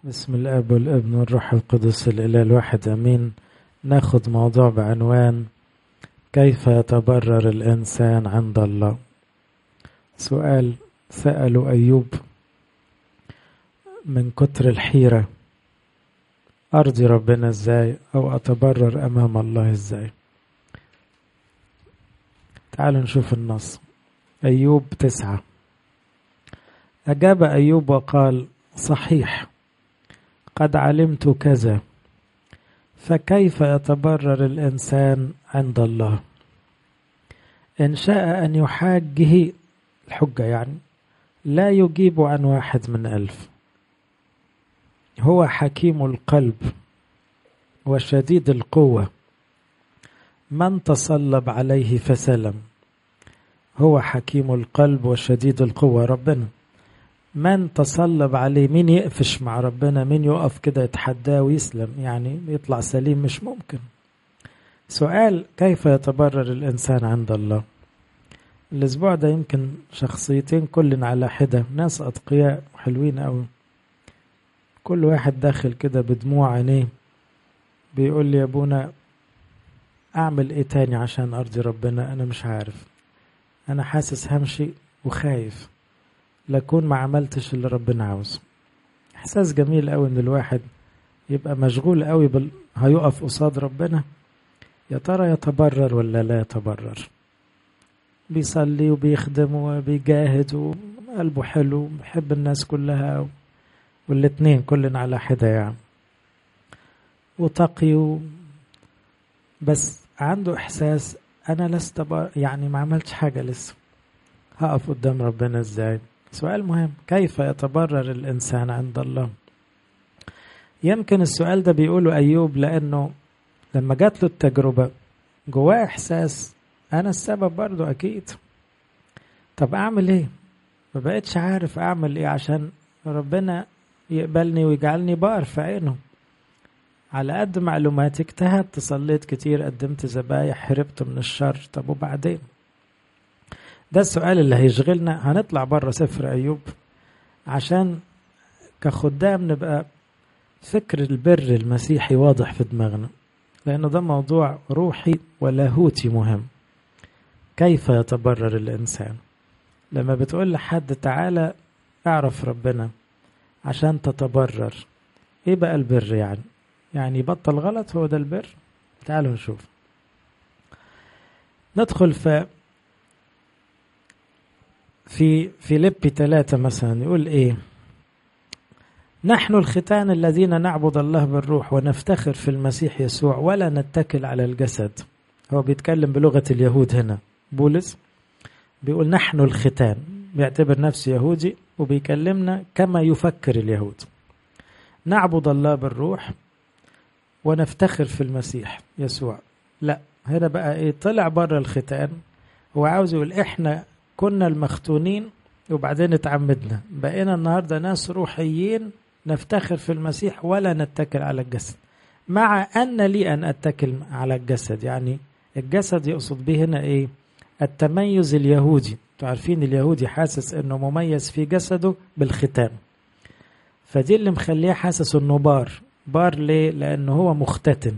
بسم الاب والابن والروح القدس الاله الواحد امين ناخد موضوع بعنوان كيف يتبرر الانسان عند الله سؤال سالوا ايوب من كتر الحيره ارضي ربنا ازاي او اتبرر امام الله ازاي تعالوا نشوف النص ايوب تسعه اجاب ايوب وقال صحيح قد علمت كذا فكيف يتبرر الانسان عند الله ان شاء ان يحاجه الحجه يعني لا يجيب عن واحد من الف هو حكيم القلب وشديد القوه من تصلب عليه فسلم هو حكيم القلب وشديد القوه ربنا من تصلب عليه مين يقفش مع ربنا مين يقف كده يتحداه ويسلم يعني يطلع سليم مش ممكن سؤال كيف يتبرر الإنسان عند الله الأسبوع ده يمكن شخصيتين كل على حدة ناس أتقياء وحلوين أوي كل واحد داخل كده بدموع عينيه بيقول لي يا ابونا أعمل إيه تاني عشان أرضي ربنا أنا مش عارف أنا حاسس همشي وخايف لكون ما عملتش اللي ربنا عاوزه احساس جميل قوي ان الواحد يبقى مشغول قوي بال... هيقف قصاد ربنا يا ترى يتبرر ولا لا يتبرر بيصلي وبيخدم وبيجاهد وقلبه حلو بيحب الناس كلها والاتنين كلنا على حدة يعني وتقي و... بس عنده احساس انا لست بر... يعني ما عملتش حاجة لسه هقف قدام ربنا ازاي سؤال مهم كيف يتبرر الإنسان عند الله يمكن السؤال ده بيقوله أيوب لأنه لما جات له التجربة جواه إحساس أنا السبب برضو أكيد طب أعمل إيه ما بقتش عارف أعمل إيه عشان ربنا يقبلني ويجعلني بار في عينه على قد معلوماتي اجتهدت صليت كتير قدمت ذبايح هربت من الشر طب وبعدين ده السؤال اللي هيشغلنا هنطلع بره سفر أيوب عشان كخدام نبقى فكر البر المسيحي واضح في دماغنا لأنه ده موضوع روحي ولاهوتي مهم كيف يتبرر الإنسان لما بتقول لحد تعالى اعرف ربنا عشان تتبرر ايه بقى البر يعني يعني بطل غلط هو ده البر تعالوا نشوف ندخل في في فيليبي ثلاثة مثلا يقول ايه نحن الختان الذين نعبد الله بالروح ونفتخر في المسيح يسوع ولا نتكل على الجسد هو بيتكلم بلغة اليهود هنا بولس بيقول نحن الختان بيعتبر نفسه يهودي وبيكلمنا كما يفكر اليهود نعبد الله بالروح ونفتخر في المسيح يسوع لا هنا بقى ايه طلع بره الختان هو عاوز يقول احنا كنا المختونين وبعدين اتعمدنا بقينا النهارده ناس روحيين نفتخر في المسيح ولا نتكل على الجسد مع ان لي ان اتكل على الجسد يعني الجسد يقصد به هنا ايه التميز اليهودي انتوا عارفين اليهودي حاسس انه مميز في جسده بالختان فدي اللي مخليه حاسس انه بار بار ليه لانه هو مختتن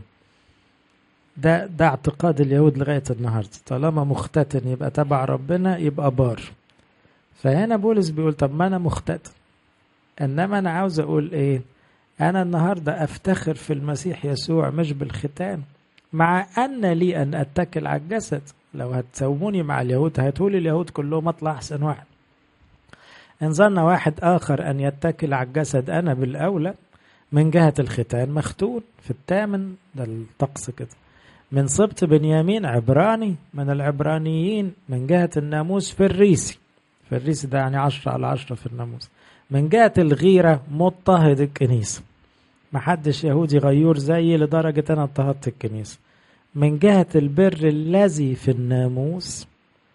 ده ده اعتقاد اليهود لغايه النهارده طالما مختتن يبقى تبع ربنا يبقى بار فهنا بولس بيقول طب ما انا مختتن انما انا عاوز اقول ايه انا النهارده افتخر في المسيح يسوع مش بالختان مع ان لي ان اتكل على الجسد لو هتساوموني مع اليهود هتقولي اليهود كلهم اطلع احسن واحد ان ظن واحد اخر ان يتكل على الجسد انا بالاولى من جهه الختان مختون في الثامن ده الطقس كده من سبط بنيامين عبراني من العبرانيين من جهة الناموس فريسي فريسي ده يعني عشرة على عشرة في الناموس من جهة الغيرة مضطهد الكنيسة محدش يهودي غيور زيي لدرجة أنا اضطهدت الكنيسة من جهة البر الذي في الناموس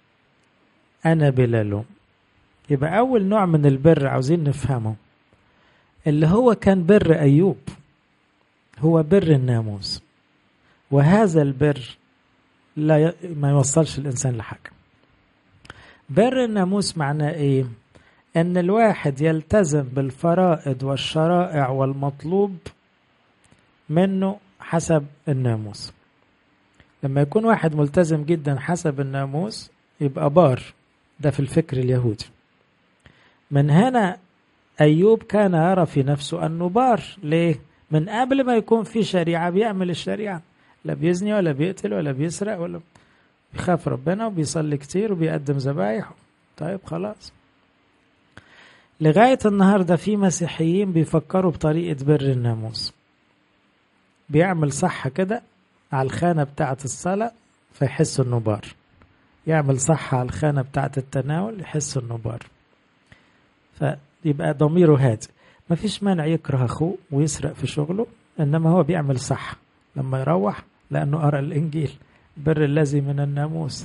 أنا بلا لوم يبقى أول نوع من البر عاوزين نفهمه اللي هو كان بر أيوب هو بر الناموس وهذا البر لا ي... ما يوصلش الانسان لحاجه بر الناموس معناه ايه ان الواحد يلتزم بالفرائض والشرائع والمطلوب منه حسب الناموس لما يكون واحد ملتزم جدا حسب الناموس يبقى بار ده في الفكر اليهودي من هنا أيوب كان يرى في نفسه أنه بار ليه؟ من قبل ما يكون في شريعة بيعمل الشريعة لا بيزني ولا بيقتل ولا بيسرق ولا بيخاف ربنا وبيصلي كتير وبيقدم ذبايح طيب خلاص لغاية النهاردة في مسيحيين بيفكروا بطريقة بر الناموس بيعمل صح كده على الخانة بتاعة الصلاة فيحس انه بار يعمل صح على الخانة بتاعة التناول يحس انه بار فيبقى ضميره هادي مفيش مانع يكره اخوه ويسرق في شغله انما هو بيعمل صح لما يروح لانه قرا الانجيل بر الذي من الناموس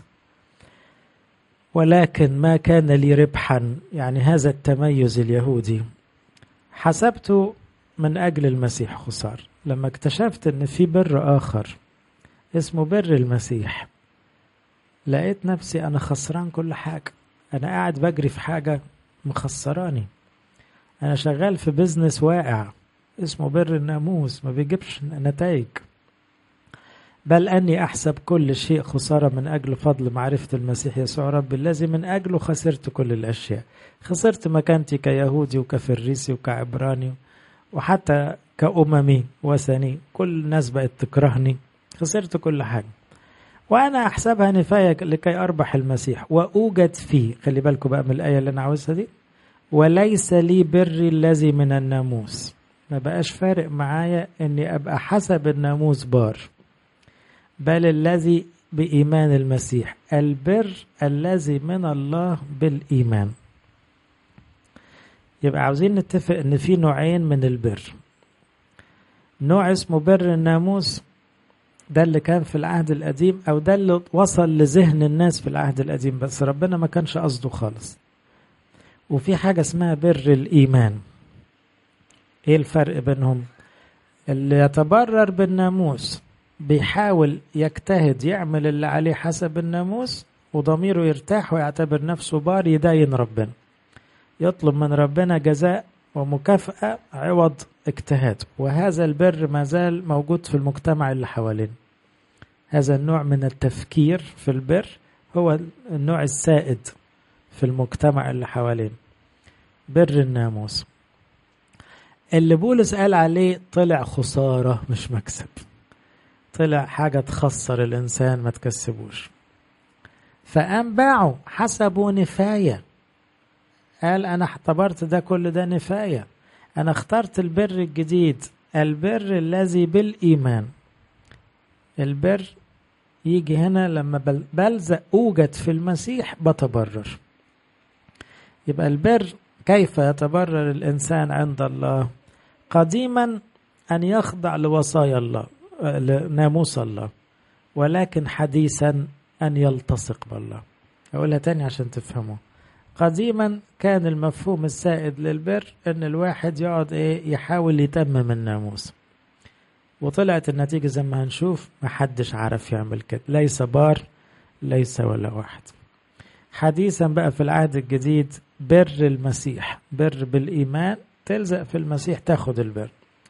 ولكن ما كان لي ربحا يعني هذا التميز اليهودي حسبته من اجل المسيح خسار لما اكتشفت ان في بر اخر اسمه بر المسيح لقيت نفسي انا خسران كل حاجه انا قاعد بجري في حاجه مخسراني انا شغال في بزنس واقع اسمه بر الناموس ما بيجيبش نتائج بل أني أحسب كل شيء خسارة من أجل فضل معرفة المسيح يسوع رب الذي من أجله خسرت كل الأشياء خسرت مكانتي كيهودي وكفريسي وكعبراني وحتى كأممي وثني كل الناس بقت تكرهني خسرت كل حاجة وأنا أحسبها نفاية لكي أربح المسيح وأوجد فيه خلي بالكم بقى من الآية اللي أنا عاوزها دي وليس لي بري الذي من الناموس ما بقاش فارق معايا اني ابقى حسب الناموس بار بل الذي بإيمان المسيح البر الذي من الله بالإيمان يبقى عاوزين نتفق ان في نوعين من البر نوع اسمه بر الناموس ده اللي كان في العهد القديم او ده اللي وصل لذهن الناس في العهد القديم بس ربنا ما كانش قصده خالص وفي حاجة اسمها بر الإيمان ايه الفرق بينهم اللي يتبرر بالناموس بيحاول يجتهد يعمل اللي عليه حسب الناموس وضميره يرتاح ويعتبر نفسه بار يدين ربنا يطلب من ربنا جزاء ومكافأة عوض اجتهاد وهذا البر ما زال موجود في المجتمع اللي حوالينا هذا النوع من التفكير في البر هو النوع السائد في المجتمع اللي حوالينا بر الناموس اللي بولس قال عليه طلع خسارة مش مكسب طلع حاجة تخسر الإنسان ما تكسبوش فقام باعوا حسبوا نفاية قال أنا اعتبرت ده كل ده نفاية أنا اخترت البر الجديد البر الذي بالإيمان البر يجي هنا لما بلزق أوجد في المسيح بتبرر يبقى البر كيف يتبرر الإنسان عند الله قديما أن يخضع لوصايا الله لناموس الله ولكن حديثا أن يلتصق بالله أقولها تاني عشان تفهموا قديما كان المفهوم السائد للبر أن الواحد يقعد إيه يحاول يتمم الناموس وطلعت النتيجة زي ما هنشوف محدش عارف يعمل كده ليس بار ليس ولا واحد حديثا بقى في العهد الجديد بر المسيح بر بالإيمان تلزق في المسيح تاخد البر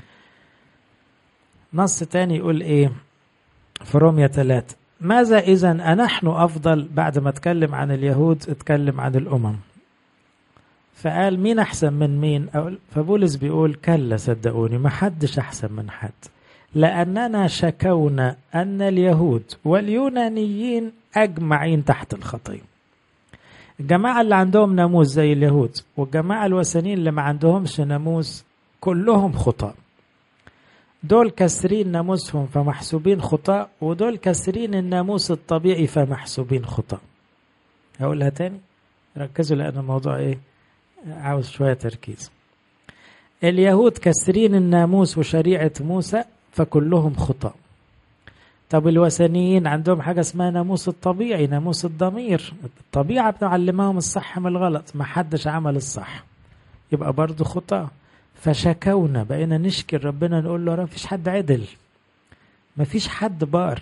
نص تاني يقول ايه في رومية ثلاثة ماذا إذا أنحن أفضل بعد ما اتكلم عن اليهود اتكلم عن الأمم فقال مين أحسن من مين فبولس بيقول كلا صدقوني ما حدش أحسن من حد لأننا شكونا أن اليهود واليونانيين أجمعين تحت الخطيه الجماعة اللي عندهم ناموس زي اليهود والجماعة الوثنيين اللي ما عندهمش ناموس كلهم خطاة دول كسرين ناموسهم فمحسوبين خطاة ودول كسرين الناموس الطبيعي فمحسوبين خطاة هقولها تاني ركزوا لأن الموضوع إيه عاوز شوية تركيز اليهود كسرين الناموس وشريعة موسى فكلهم خطاة طب الوثنيين عندهم حاجة اسمها ناموس الطبيعي ناموس الضمير الطبيعة بتعلمهم الصح من الغلط ما حدش عمل الصح يبقى برضه خطأ فشكونا بقينا نشكي ربنا نقول له ما فيش حد عدل ما فيش حد بار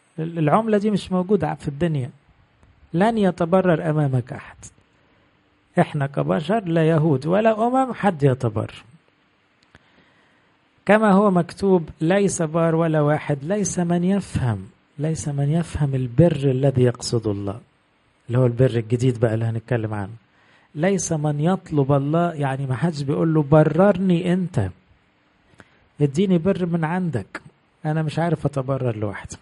العملة دي مش موجودة في الدنيا لن يتبرر أمامك أحد احنا كبشر لا يهود ولا أمم حد يتبرر كما هو مكتوب ليس بار ولا واحد ليس من يفهم ليس من يفهم البر الذي يقصد الله اللي هو البر الجديد بقى اللي هنتكلم عنه ليس من يطلب الله يعني ما حدش بيقول له بررني انت اديني بر من عندك انا مش عارف اتبرر لوحدي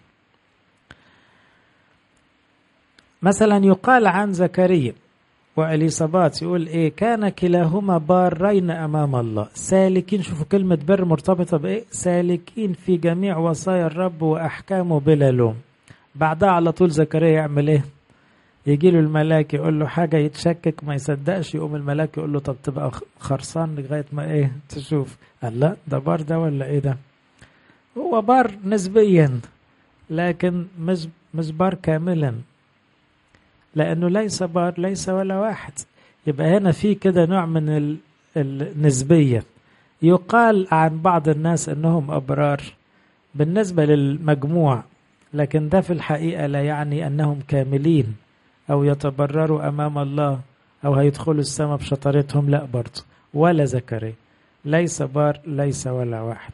مثلا يقال عن زكريا وإليصابات يقول إيه كان كلاهما بارين أمام الله سالكين شوفوا كلمة بر مرتبطة بإيه سالكين في جميع وصايا الرب وأحكامه بلا لوم بعدها على طول زكريا يعمل إيه يجي له الملاك يقول له حاجة يتشكك ما يصدقش يقوم الملاك يقول له طب تبقى خرصان لغاية ما إيه تشوف قال لا ده بار ده ولا إيه ده هو بار نسبيا لكن مش مش بار كاملا لأنه ليس بار ليس ولا واحد يبقى هنا في كده نوع من النسبية يقال عن بعض الناس أنهم أبرار بالنسبة للمجموع لكن ده في الحقيقة لا يعني أنهم كاملين أو يتبرروا أمام الله أو هيدخلوا السماء بشطارتهم لا برضه ولا زكريا ليس بار ليس ولا واحد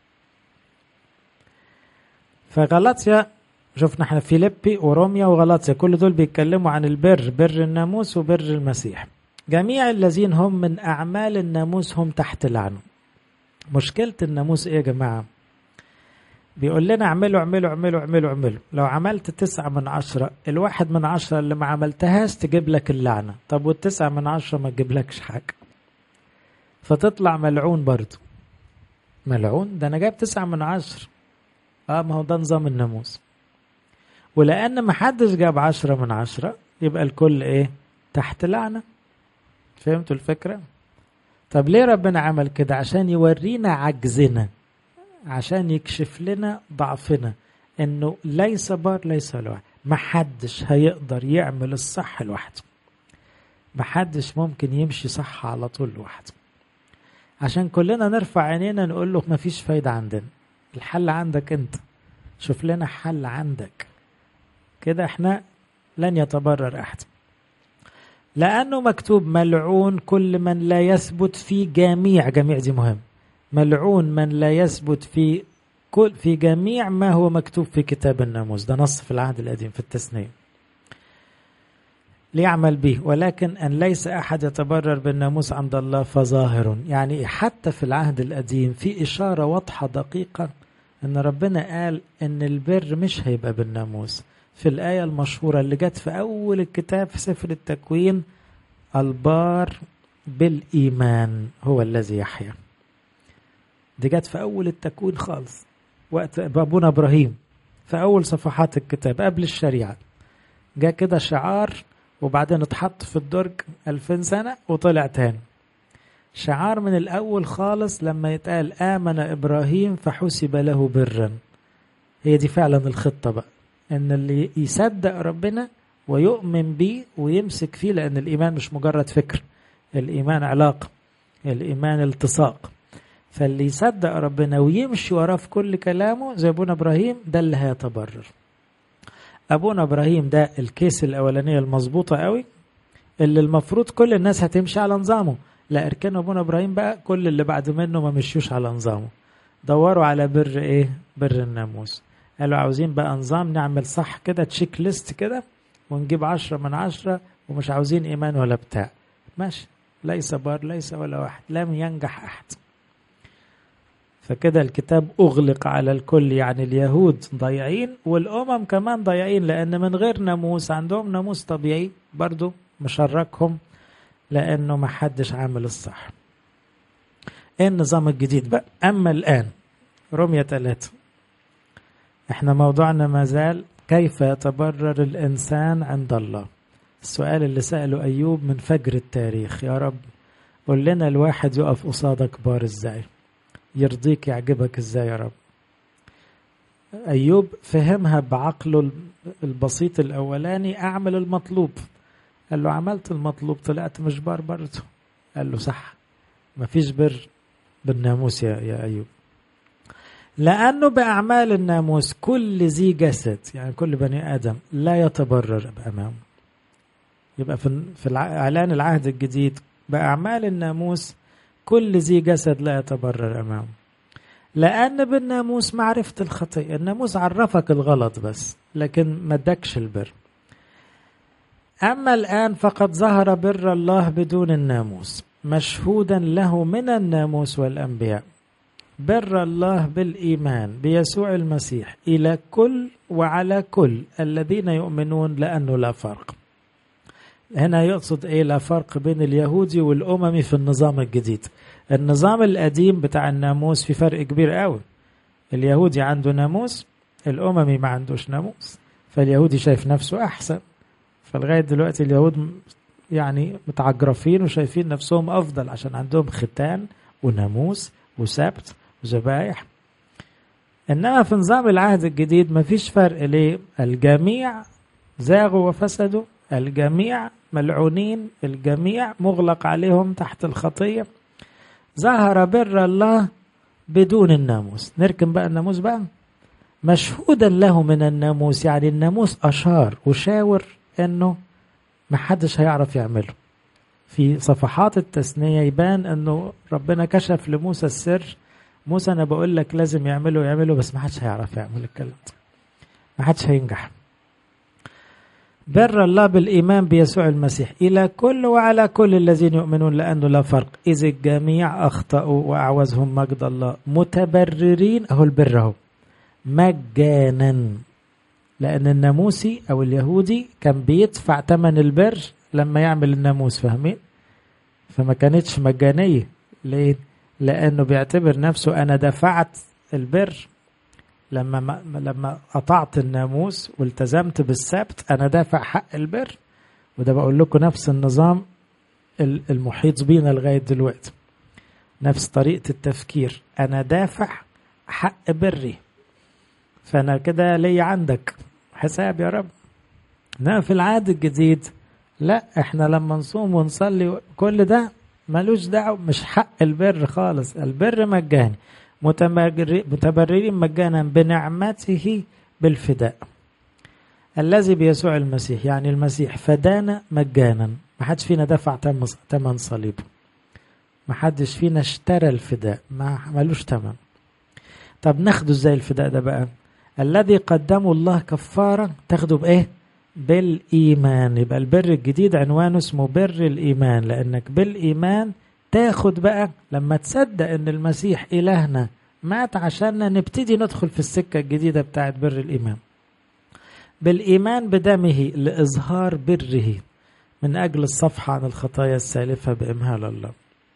فغلطيا شفنا احنا فيليبي وروميا وغلاطيا كل دول بيتكلموا عن البر بر الناموس وبر المسيح جميع الذين هم من أعمال الناموس هم تحت لعنه مشكلة الناموس ايه يا جماعة بيقول لنا اعملوا اعملوا اعملوا اعملوا اعملوا لو عملت تسعة من عشرة الواحد من عشرة اللي ما عملتهاش تجيب لك اللعنة طب والتسعة من عشرة ما تجيب لكش حاجة فتطلع ملعون برضو ملعون ده انا جايب تسعة من عشرة اه ما هو ده نظام الناموس ولأن ما حدش جاب عشرة من عشرة يبقى الكل إيه تحت لعنة فهمتوا الفكرة طب ليه ربنا عمل كده عشان يورينا عجزنا عشان يكشف لنا ضعفنا انه ليس بار ليس لوحده ما حدش هيقدر يعمل الصح لوحده ما حدش ممكن يمشي صح على طول لوحده عشان كلنا نرفع عينينا نقول له مفيش فايدة عندنا الحل عندك انت شوف لنا حل عندك كده احنا لن يتبرر احد لانه مكتوب ملعون كل من لا يثبت في جميع جميع دي مهم ملعون من لا يثبت في كل في جميع ما هو مكتوب في كتاب الناموس ده نص في العهد القديم في التثنيه ليعمل به ولكن ان ليس احد يتبرر بالناموس عند الله فظاهر يعني حتى في العهد القديم في اشاره واضحه دقيقه ان ربنا قال ان البر مش هيبقى بالناموس في الآية المشهورة اللي جت في أول الكتاب في سفر التكوين البار بالإيمان هو الذي يحيا دي جت في أول التكوين خالص وقت أبونا إبراهيم في أول صفحات الكتاب قبل الشريعة جاء كده شعار وبعدين اتحط في الدرج ألفين سنة وطلع تاني شعار من الأول خالص لما يتقال آمن إبراهيم فحسب له برا هي دي فعلا الخطة بقى ان اللي يصدق ربنا ويؤمن بيه ويمسك فيه لان الايمان مش مجرد فكر الايمان علاقه الايمان التصاق فاللي يصدق ربنا ويمشي وراه في كل كلامه زي ابونا ابراهيم ده اللي هيتبرر ابونا ابراهيم ده الكيس الاولانيه المظبوطه قوي اللي المفروض كل الناس هتمشي على نظامه لا اركان ابونا ابراهيم بقى كل اللي بعد منه ما مشيوش على نظامه دوروا على بر ايه بر الناموس قالوا عاوزين بقى نظام نعمل صح كده تشيك ليست كده ونجيب عشرة من عشرة ومش عاوزين إيمان ولا بتاع ماشي ليس بار ليس ولا واحد لم ينجح أحد فكده الكتاب أغلق على الكل يعني اليهود ضايعين والأمم كمان ضايعين لأن من غير ناموس عندهم ناموس طبيعي برضو مشركهم لأنه ما حدش عامل الصح ايه النظام الجديد بقى أما الآن رمية ثلاثة احنا موضوعنا ما زال كيف يتبرر الإنسان عند الله السؤال اللي سأله أيوب من فجر التاريخ يا رب قول لنا الواحد يقف قصادك بار ازاي يرضيك يعجبك ازاي يا رب أيوب فهمها بعقله البسيط الأولاني أعمل المطلوب قال له عملت المطلوب طلعت مش بار برضه قال له صح مفيش بر بالناموس يا, يا أيوب لأنه بأعمال الناموس كل ذي جسد يعني كل بني آدم لا يتبرر أمامه يبقى في في اعلان العهد الجديد باعمال الناموس كل ذي جسد لا يتبرر امامه لان بالناموس معرفه الخطيه الناموس عرفك الغلط بس لكن ما ادكش البر اما الان فقد ظهر بر الله بدون الناموس مشهودا له من الناموس والانبياء بر الله بالايمان بيسوع المسيح الى كل وعلى كل الذين يؤمنون لانه لا فرق هنا يقصد ايه لا فرق بين اليهودي والاممي في النظام الجديد النظام القديم بتاع الناموس في فرق كبير قوي اليهودي عنده ناموس الاممي ما عندوش ناموس فاليهودي شايف نفسه احسن فلغايه دلوقتي اليهود يعني متعجرفين وشايفين نفسهم افضل عشان عندهم ختان وناموس وسبت وذبايح انما في نظام العهد الجديد مفيش فرق ليه الجميع زاغوا وفسدوا الجميع ملعونين الجميع مغلق عليهم تحت الخطيه ظهر بر الله بدون الناموس نركن بقى الناموس بقى مشهودا له من الناموس يعني الناموس اشار وشاور انه محدش هيعرف يعمله في صفحات التثنيه يبان انه ربنا كشف لموسى السر موسى انا بقول لك لازم يعمله يعمله بس ما حدش هيعرف يعمل الكلام ده ما حدش هينجح بر الله بالايمان بيسوع المسيح الى كل وعلى كل الذين يؤمنون لانه لا فرق اذ الجميع اخطاوا واعوزهم مجد الله متبررين اهو البر اهو مجانا لان الناموسي او اليهودي كان بيدفع ثمن البر لما يعمل الناموس فاهمين فما كانتش مجانيه ليه لانه بيعتبر نفسه انا دفعت البر لما ما لما قطعت الناموس والتزمت بالسبت انا دافع حق البر وده بقول لكم نفس النظام المحيط بينا لغايه دلوقتي نفس طريقه التفكير انا دافع حق بري فانا كده ليا عندك حساب يا رب انما في العهد الجديد لا احنا لما نصوم ونصلي كل ده ملوش دعوه مش حق البر خالص البر مجاني متبررين مجانا بنعمته بالفداء الذي بيسوع المسيح يعني المسيح فدانا مجانا ما حدش فينا دفع ثمن صليبه ما حدش فينا اشترى الفداء ما ملوش ثمن طب ناخده ازاي الفداء ده بقى الذي قدمه الله كفارة تاخده بإيه بالإيمان يبقى البر الجديد عنوانه اسمه بر الإيمان لأنك بالإيمان تاخد بقى لما تصدق ان المسيح الهنا مات عشاننا نبتدي ندخل في السكه الجديده بتاعت بر الايمان بالايمان بدمه لاظهار بره من اجل الصفحه عن الخطايا السالفه بامهال الله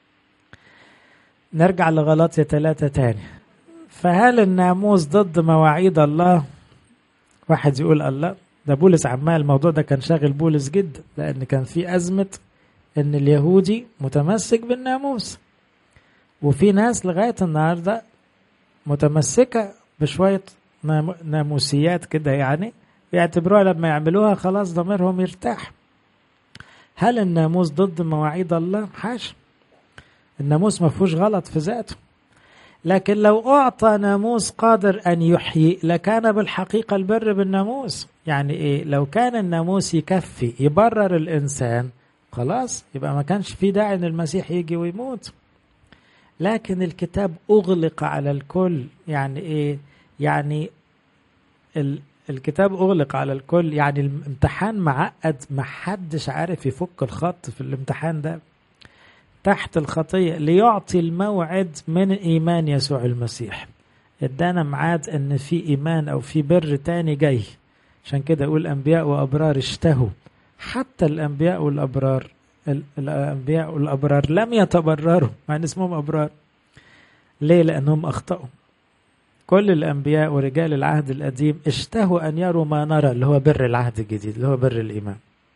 نرجع لغلاطيا ثلاثة تاني فهل الناموس ضد مواعيد الله واحد يقول الله ده بولس عمال الموضوع ده كان شاغل بولس جدا لان كان في ازمه ان اليهودي متمسك بالناموس وفي ناس لغايه النهارده متمسكه بشويه ناموسيات كده يعني بيعتبروها لما يعملوها خلاص ضميرهم يرتاح هل الناموس ضد مواعيد الله حاشا الناموس ما فيهوش غلط في ذاته لكن لو أعطى ناموس قادر أن يحيي لكان بالحقيقة البر بالناموس يعني إيه لو كان الناموس يكفي يبرر الإنسان خلاص يبقى ما كانش في داعي ان المسيح يجي ويموت لكن الكتاب اغلق على الكل يعني ايه يعني ال الكتاب اغلق على الكل يعني الامتحان معقد ما حدش عارف يفك الخط في الامتحان ده تحت الخطيه ليعطي الموعد من ايمان يسوع المسيح ادانا ميعاد ان في ايمان او في بر تاني جاي عشان كده اقول انبياء وابرار اشتهوا حتى الأنبياء والأبرار الأنبياء والأبرار لم يتبرروا مع أن اسمهم أبرار ليه؟ لأنهم أخطأوا كل الأنبياء ورجال العهد القديم اشتهوا أن يروا ما نرى اللي هو بر العهد الجديد اللي هو بر الإيمان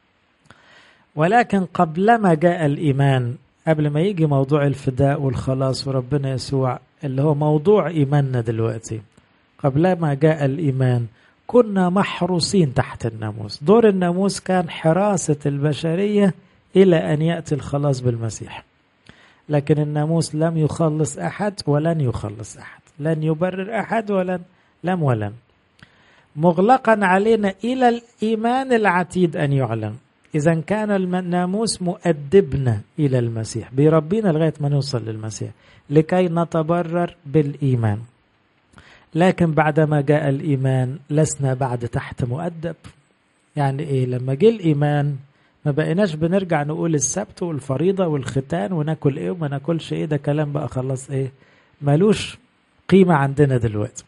ولكن قبلما جاء الإيمان قبل ما يجي موضوع الفداء والخلاص وربنا يسوع اللي هو موضوع إيماننا دلوقتي قبلما جاء الإيمان كنا محروسين تحت الناموس دور الناموس كان حراسة البشرية إلى أن يأتي الخلاص بالمسيح لكن الناموس لم يخلص أحد ولن يخلص أحد لن يبرر أحد ولن لم ولن مغلقا علينا إلى الإيمان العتيد أن يعلن إذا كان الناموس مؤدبنا إلى المسيح بيربينا لغاية ما نوصل للمسيح لكي نتبرر بالإيمان لكن بعدما جاء الإيمان لسنا بعد تحت مؤدب يعني إيه لما جه الإيمان ما بقيناش بنرجع نقول السبت والفريضة والختان وناكل إيه وما ناكلش إيه ده كلام بقى خلاص إيه ملوش قيمة عندنا دلوقتي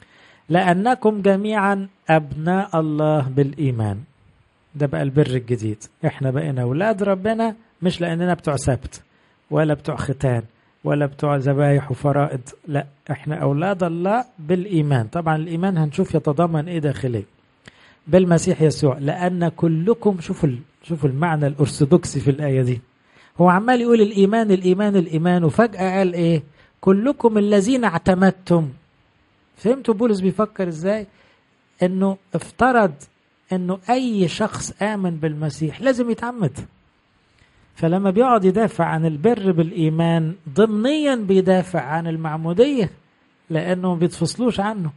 لأنكم جميعا أبناء الله بالإيمان ده بقى البر الجديد احنا بقينا أولاد ربنا مش لأننا بتوع سبت ولا بتوع ختان ولا بتوع ذبايح وفرائض لا احنا أولاد الله بالإيمان طبعا الإيمان هنشوف يتضمن إيه داخلي بالمسيح يسوع لأن كلكم شوفوا شوفوا المعنى الأرثوذكسي في الآية دي هو عمال يقول الإيمان الإيمان الإيمان وفجأة قال إيه كلكم الذين اعتمدتم فهمتوا بولس بيفكر ازاي انه افترض انه اي شخص امن بالمسيح لازم يتعمد فلما بيقعد يدافع عن البر بالايمان ضمنيا بيدافع عن المعموديه لانه ما بيتفصلوش عنه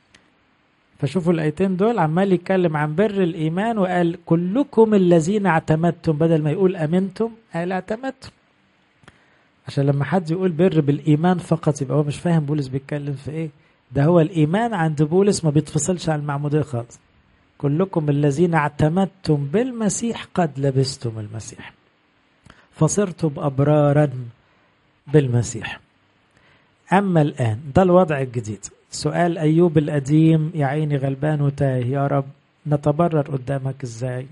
فشوفوا الايتين دول عمال يتكلم عن بر الايمان وقال كلكم الذين اعتمدتم بدل ما يقول امنتم قال اعتمدتم عشان لما حد يقول بر بالايمان فقط يبقى هو مش فاهم بولس بيتكلم في ايه ده هو الايمان عند بولس ما بيتفصلش عن المعموديه خالص كلكم الذين اعتمدتم بالمسيح قد لبستم المسيح فصرتم ابرارا بالمسيح اما الان ده الوضع الجديد سؤال ايوب القديم يا عيني غلبان وتايه يا رب نتبرر قدامك ازاي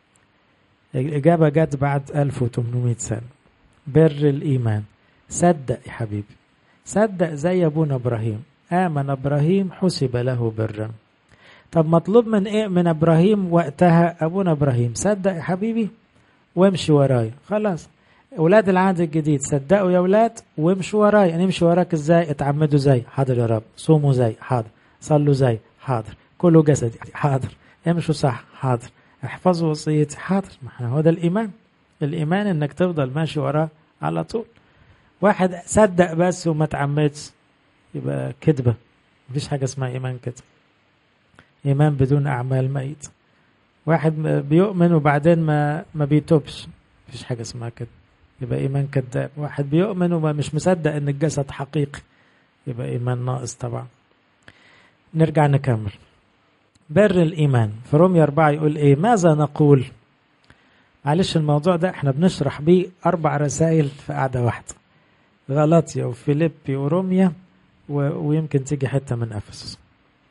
الاجابه جت بعد 1800 سنه بر الايمان صدق يا حبيبي صدق زي ابونا ابراهيم امن ابراهيم حسب له برا طب مطلوب من ايه من ابراهيم وقتها ابونا ابراهيم صدق يا حبيبي وامشي ورايا خلاص اولاد العهد الجديد صدقوا يا اولاد وامشوا ورايا يعني امشي وراك ازاي اتعمدوا زي حاضر يا رب صوموا زي حاضر صلوا زي حاضر كلوا جسدي حاضر امشوا صح حاضر احفظوا وصيتي حاضر ما احنا هو ده الايمان الايمان انك تفضل ماشي وراه على طول واحد صدق بس وما تعمدش يبقى كذبه مفيش حاجه اسمها ايمان كده ايمان بدون اعمال ميت واحد بيؤمن وبعدين ما ما بيتوبش مفيش حاجه اسمها كده يبقى ايمان كذاب واحد بيؤمن وما مش مصدق ان الجسد حقيقي يبقى ايمان ناقص طبعا نرجع نكمل بر الايمان في رومية أربعة يقول ايه ماذا نقول معلش الموضوع ده احنا بنشرح بيه اربع رسائل في قعده واحده غلطيا وفيليبي وروميا و... ويمكن تيجي حته من افسس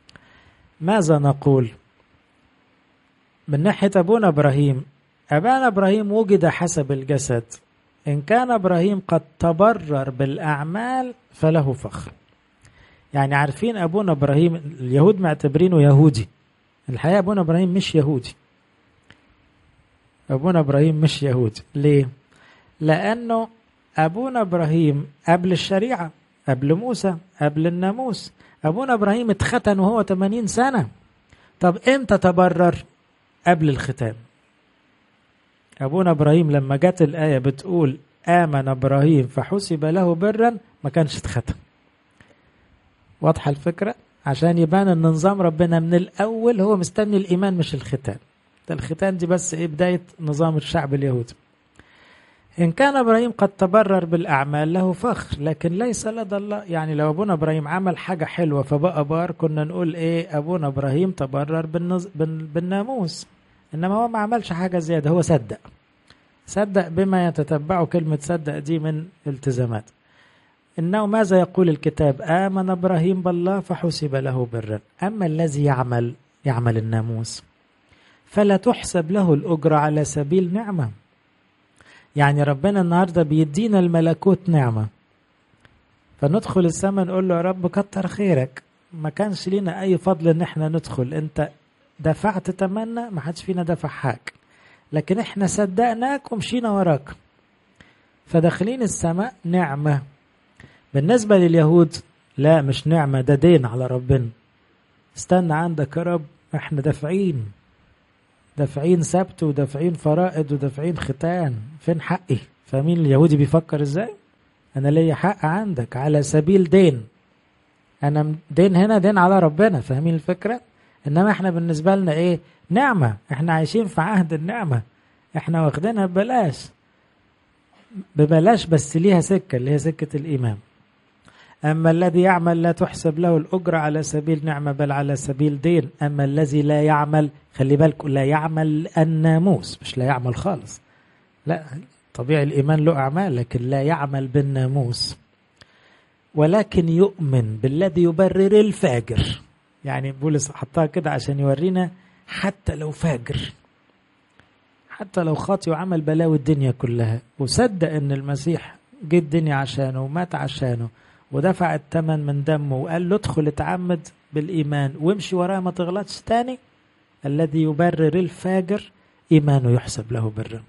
ماذا نقول من ناحيه ابونا ابراهيم ابانا ابراهيم وجد حسب الجسد ان كان ابراهيم قد تبرر بالاعمال فله فخر يعني عارفين ابونا ابراهيم اليهود معتبرينه يهودي الحقيقه ابونا ابراهيم مش يهودي ابونا ابراهيم مش يهودي ليه لانه ابونا ابراهيم قبل الشريعه قبل موسى قبل الناموس ابونا ابراهيم اتختن وهو 80 سنه طب امتى تبرر قبل الختان ابونا ابراهيم لما جت الايه بتقول امن ابراهيم فحسب له برا ما كانش اتختن واضحه الفكره عشان يبان ان نظام ربنا من الاول هو مستني الايمان مش الختان ده الختان دي بس ايه بدايه نظام الشعب اليهودي إن كان إبراهيم قد تبرر بالأعمال له فخر لكن ليس لدى الله يعني لو أبونا إبراهيم عمل حاجة حلوة فبقى بار كنا نقول إيه أبونا إبراهيم تبرر بالنز... بالناموس إنما هو ما عملش حاجة زيادة هو صدق صدق بما يتتبعه كلمة صدق دي من التزامات إنه ماذا يقول الكتاب آمن إبراهيم بالله فحسب له برا أما الذي يعمل يعمل الناموس فلا تحسب له الأجرة على سبيل نعمة يعني ربنا النهارده بيدينا الملكوت نعمه فندخل السماء نقول له يا رب كتر خيرك ما كانش لينا اي فضل ان احنا ندخل انت دفعت تمنا ما حدش فينا دفع حاجه لكن احنا صدقناك ومشينا وراك فداخلين السماء نعمه بالنسبه لليهود لا مش نعمه ده دين على ربنا استنى عندك يا رب احنا دافعين دافعين سبت ودافعين فرائض ودافعين ختان فين حقي فاهمين اليهودي بيفكر ازاي انا ليا حق عندك على سبيل دين انا دين هنا دين على ربنا فاهمين الفكره انما احنا بالنسبه لنا ايه نعمه احنا عايشين في عهد النعمه احنا واخدينها ببلاش ببلاش بس ليها سكة اللي هي سكة الإيمان أما الذي يعمل لا تحسب له الأجرة على سبيل نعمة بل على سبيل دين أما الذي لا يعمل خلي بالكم لا يعمل الناموس مش لا يعمل خالص لا طبيعي الإيمان له أعمال لكن لا يعمل بالناموس ولكن يؤمن بالذي يبرر الفاجر يعني بولس حطها كده عشان يورينا حتى لو فاجر حتى لو خاطي وعمل بلاوي الدنيا كلها وصدق ان المسيح جه الدنيا عشانه ومات عشانه ودفع الثمن من دمه وقال له ادخل اتعمد بالايمان وامشي وراه ما تغلطش تاني الذي يبرر الفاجر ايمانه يحسب له برا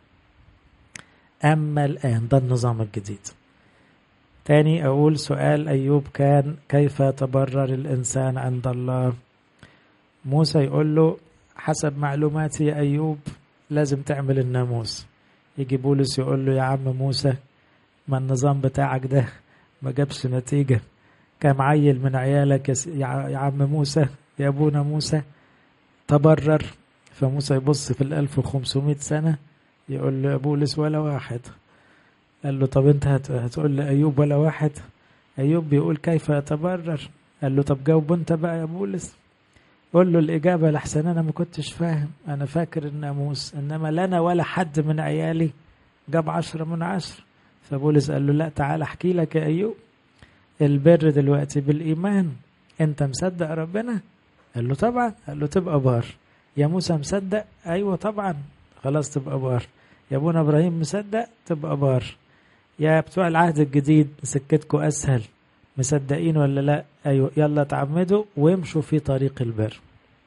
اما الان ده النظام الجديد تاني اقول سؤال ايوب كان كيف يتبرر الانسان عند الله موسى يقول له حسب معلوماتي يا ايوب لازم تعمل الناموس يجي بولس يقول له يا عم موسى ما النظام بتاعك ده ما جابش نتيجة كام عيل من عيالك يا عم موسى يا أبونا موسى تبرر فموسى يبص في الألف وخمسمائة سنة يقول له يا بولس ولا واحد قال له طب انت هتقول لأيوب ولا واحد أيوب بيقول كيف يتبرر قال له طب جاوب انت بقى يا بولس قول له الإجابة لحسن أنا ما كنتش فاهم أنا فاكر الناموس إنما لنا ولا حد من عيالي جاب عشرة من عشرة فبولس قال له لا تعال أحكي لك يا أيوب البر دلوقتي بالإيمان أنت مصدق ربنا قال له طبعا قال له تبقى بار يا موسى مصدق أيوة طبعا خلاص تبقى بار يا أبونا إبراهيم مصدق تبقى بار يا بتوع العهد الجديد سكتكم أسهل مصدقين ولا لا ايوه يلا تعمدوا وامشوا في طريق البر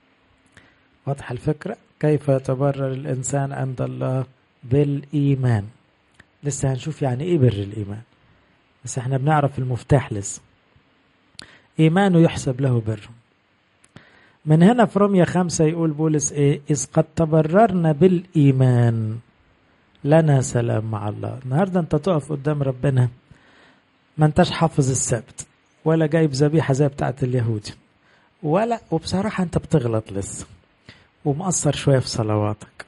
واضحه الفكره كيف يتبرر الانسان عند الله بالايمان لسه هنشوف يعني ايه بر الايمان بس احنا بنعرف المفتاح لسه ايمانه يحسب له بر من هنا في رمية خمسة يقول بولس ايه إذ قد تبررنا بالإيمان لنا سلام مع الله النهاردة انت تقف قدام ربنا ما انتش حافظ السبت ولا جايب ذبيحة زي بتاعت اليهود ولا وبصراحة انت بتغلط لسه ومقصر شوية في صلواتك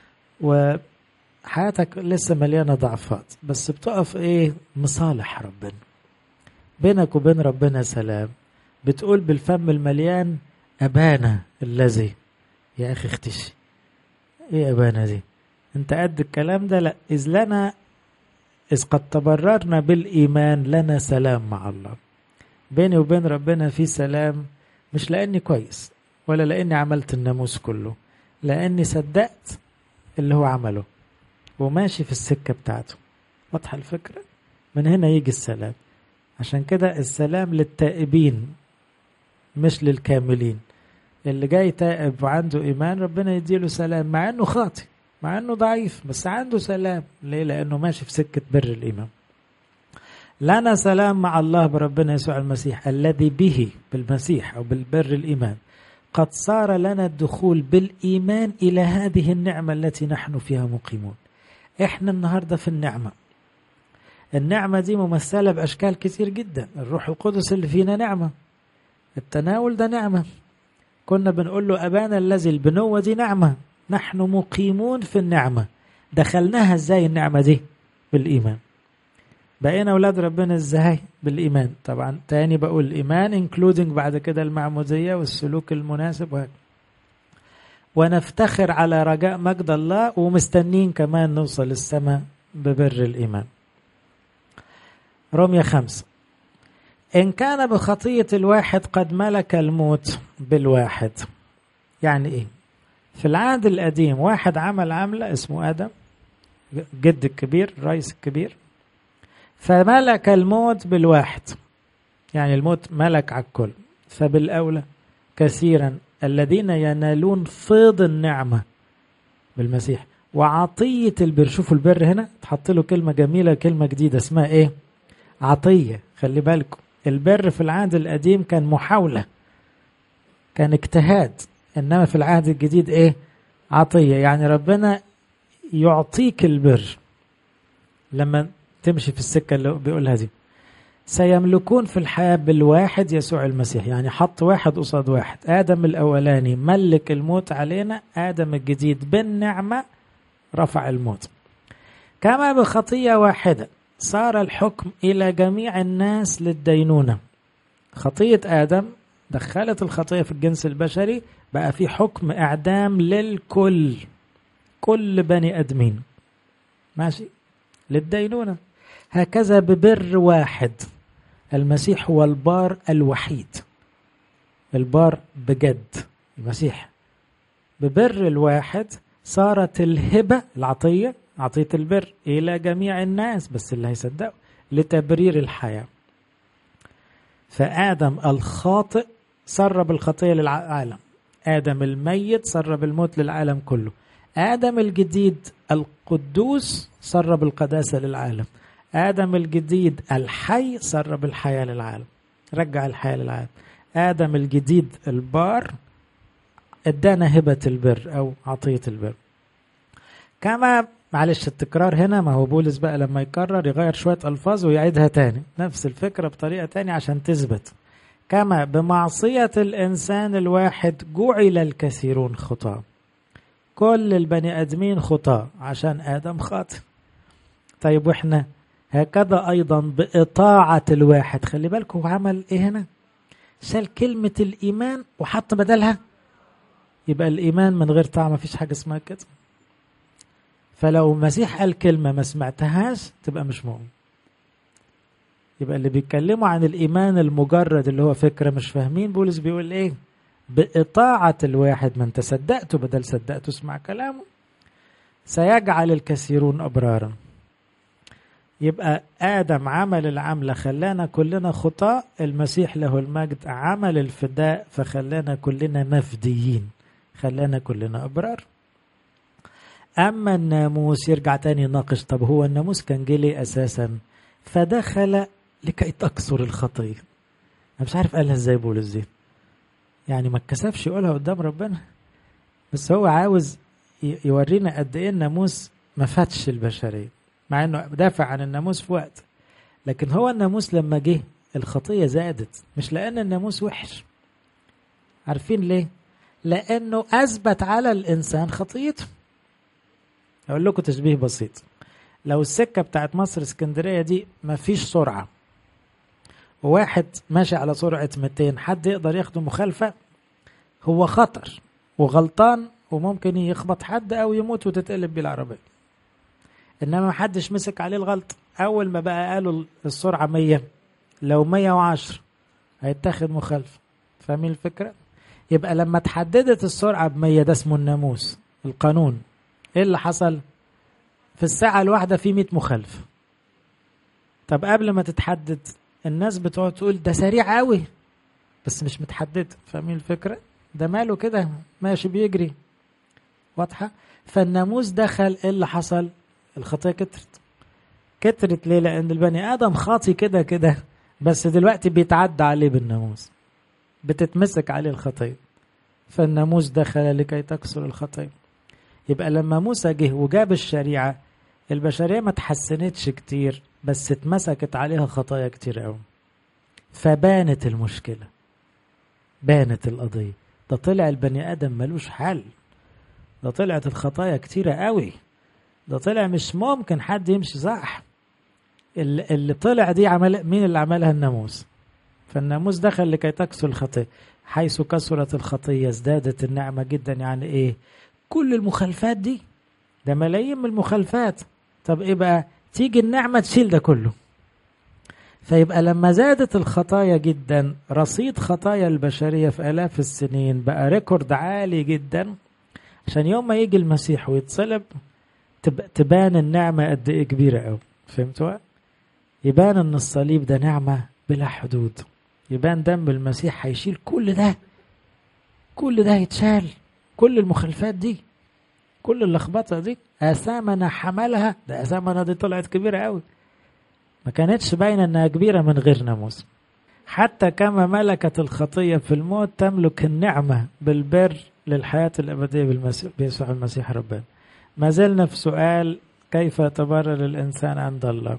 وحياتك لسه مليانة ضعفات بس بتقف ايه مصالح ربنا بينك وبين ربنا سلام بتقول بالفم المليان أبانا الذي يا أخي اختشي ايه أبانا دي انت قد الكلام ده لا إذ لنا إذ قد تبررنا بالإيمان لنا سلام مع الله بيني وبين ربنا في سلام مش لأني كويس ولا لأني عملت الناموس كله لأني صدقت اللي هو عمله وماشي في السكة بتاعته واضحة الفكرة من هنا يجي السلام عشان كده السلام للتائبين مش للكاملين اللي جاي تائب وعنده إيمان ربنا يديله سلام مع إنه خاطئ مع انه ضعيف بس عنده سلام ليه لانه ماشي في سكه بر الايمان لنا سلام مع الله بربنا يسوع المسيح الذي به بالمسيح او بالبر الايمان قد صار لنا الدخول بالايمان الى هذه النعمه التي نحن فيها مقيمون احنا النهارده في النعمه النعمه دي ممثله باشكال كتير جدا الروح القدس اللي فينا نعمه التناول ده نعمه كنا بنقول له ابانا الذي البنوه دي نعمه نحن مقيمون في النعمة دخلناها ازاي النعمة دي بالإيمان بقينا أولاد ربنا ازاي بالإيمان طبعا تاني بقول الإيمان انكلودنج بعد كده المعمودية والسلوك المناسب وهكذا ونفتخر على رجاء مجد الله ومستنين كمان نوصل السماء ببر الإيمان رمية خمسة إن كان بخطية الواحد قد ملك الموت بالواحد يعني إيه في العهد القديم واحد عمل عملة اسمه آدم جد الكبير الرئيس الكبير فملك الموت بالواحد يعني الموت ملك على الكل فبالأولى كثيرا الذين ينالون فيض النعمة بالمسيح وعطية البر شوفوا البر هنا تحط له كلمة جميلة كلمة جديدة اسمها ايه عطية خلي بالكم البر في العهد القديم كان محاولة كان اجتهاد انما في العهد الجديد ايه عطيه يعني ربنا يعطيك البر لما تمشي في السكه اللي بيقولها دي سيملكون في الحياه بالواحد يسوع المسيح يعني حط واحد قصاد واحد ادم الاولاني ملك الموت علينا ادم الجديد بالنعمه رفع الموت كما بخطية واحدة صار الحكم إلى جميع الناس للدينونة خطية آدم دخلت الخطية في الجنس البشري بقى في حكم إعدام للكل كل بني أدمين ماشي للدينونة هكذا ببر واحد المسيح هو البار الوحيد البار بجد المسيح ببر الواحد صارت الهبة العطية عطية البر إلى جميع الناس بس اللي هيصدقوا لتبرير الحياة فآدم الخاطئ سرب الخطية للعالم آدم الميت سرب الموت للعالم كله آدم الجديد القدوس سرب القداسة للعالم آدم الجديد الحي سرب الحياة للعالم رجع الحياة للعالم آدم الجديد البار ادانا هبة البر أو عطية البر كما معلش التكرار هنا ما هو بولس بقى لما يكرر يغير شوية ألفاظ ويعيدها تاني نفس الفكرة بطريقة تانية عشان تثبت كما بمعصية الإنسان الواحد جعل الكثيرون خطاة كل البني آدمين خطاة عشان آدم خاطئ طيب وإحنا هكذا أيضا بإطاعة الواحد خلي بالكم هو عمل إيه هنا شال كلمة الإيمان وحط بدلها يبقى الإيمان من غير طاعة ما فيش حاجة اسمها كده فلو المسيح قال كلمة ما سمعتهاش تبقى مش مؤمن يبقى اللي بيتكلموا عن الإيمان المجرد اللي هو فكرة مش فاهمين بولس بيقول إيه بإطاعة الواحد من تصدقته بدل صدقته اسمع كلامه سيجعل الكثيرون أبرارا يبقى آدم عمل العملة خلانا كلنا خطاء المسيح له المجد عمل الفداء فخلانا كلنا مفديين خلانا كلنا أبرار أما الناموس يرجع تاني يناقش طب هو الناموس كان جه ليه أساسا فدخل لكي تكثر الخطية أنا مش عارف قالها ازاي بولس دي يعني ما اتكسفش يقولها قدام ربنا بس هو عاوز يورينا قد ايه الناموس ما فاتش البشريه مع انه دافع عن الناموس في وقت لكن هو الناموس لما جه الخطيه زادت مش لان الناموس وحش عارفين ليه لانه اثبت على الانسان خطيته اقول لكم تشبيه بسيط لو السكه بتاعت مصر اسكندريه دي ما فيش سرعه وواحد ماشي على سرعه 200 حد يقدر ياخده مخالفه هو خطر وغلطان وممكن يخبط حد او يموت وتتقلب بيه العربيه انما ما حدش مسك عليه الغلط اول ما بقى قالوا السرعه 100 لو 110 هيتاخد مخالفه فاهمين الفكره يبقى لما تحددت السرعه ب 100 ده اسمه الناموس القانون ايه اللي حصل في الساعه الواحده في 100 مخالفه طب قبل ما تتحدد الناس بتقعد تقول ده سريع قوي بس مش متحدد فاهمين الفكره ده ماله كده ماشي بيجري واضحه فالناموس دخل ايه اللي حصل الخطيه كترت كترت ليه لان البني ادم خاطي كده كده بس دلوقتي بيتعدى عليه بالناموس بتتمسك عليه الخطيه فالناموس دخل لكي تكسر الخطيه يبقى لما موسى جه وجاب الشريعه البشريه ما تحسنتش كتير بس اتمسكت عليها خطايا كتير قوي فبانت المشكله بانت القضيه ده طلع البني ادم ملوش حل ده طلعت الخطايا كتيره قوي ده طلع مش ممكن حد يمشي صح اللي, اللي طلع دي عمل مين اللي عملها الناموس فالناموس دخل لكي تكسر الخطيه حيث كسرت الخطيه ازدادت النعمه جدا يعني ايه كل المخالفات دي ده ملايين من المخالفات طب ايه بقى تيجي النعمه تشيل ده كله فيبقى لما زادت الخطايا جدا رصيد خطايا البشريه في الاف السنين بقى ريكورد عالي جدا عشان يوم ما يجي المسيح ويتصلب تبان النعمة قد إيه كبيرة أوي فهمتوا؟ يبان إن الصليب ده نعمة بلا حدود يبان دم المسيح هيشيل كل ده كل ده يتشال كل المخالفات دي كل اللخبطة دي آثامنا حملها ده آثامنا دي طلعت كبيرة أوي ما كانتش باينة إنها كبيرة من غير ناموس حتى كما ملكت الخطية في الموت تملك النعمة بالبر للحياة الأبدية بالمسيح بيسوع المسيح ربنا ما زلنا في سؤال كيف يتبرر الإنسان عند الله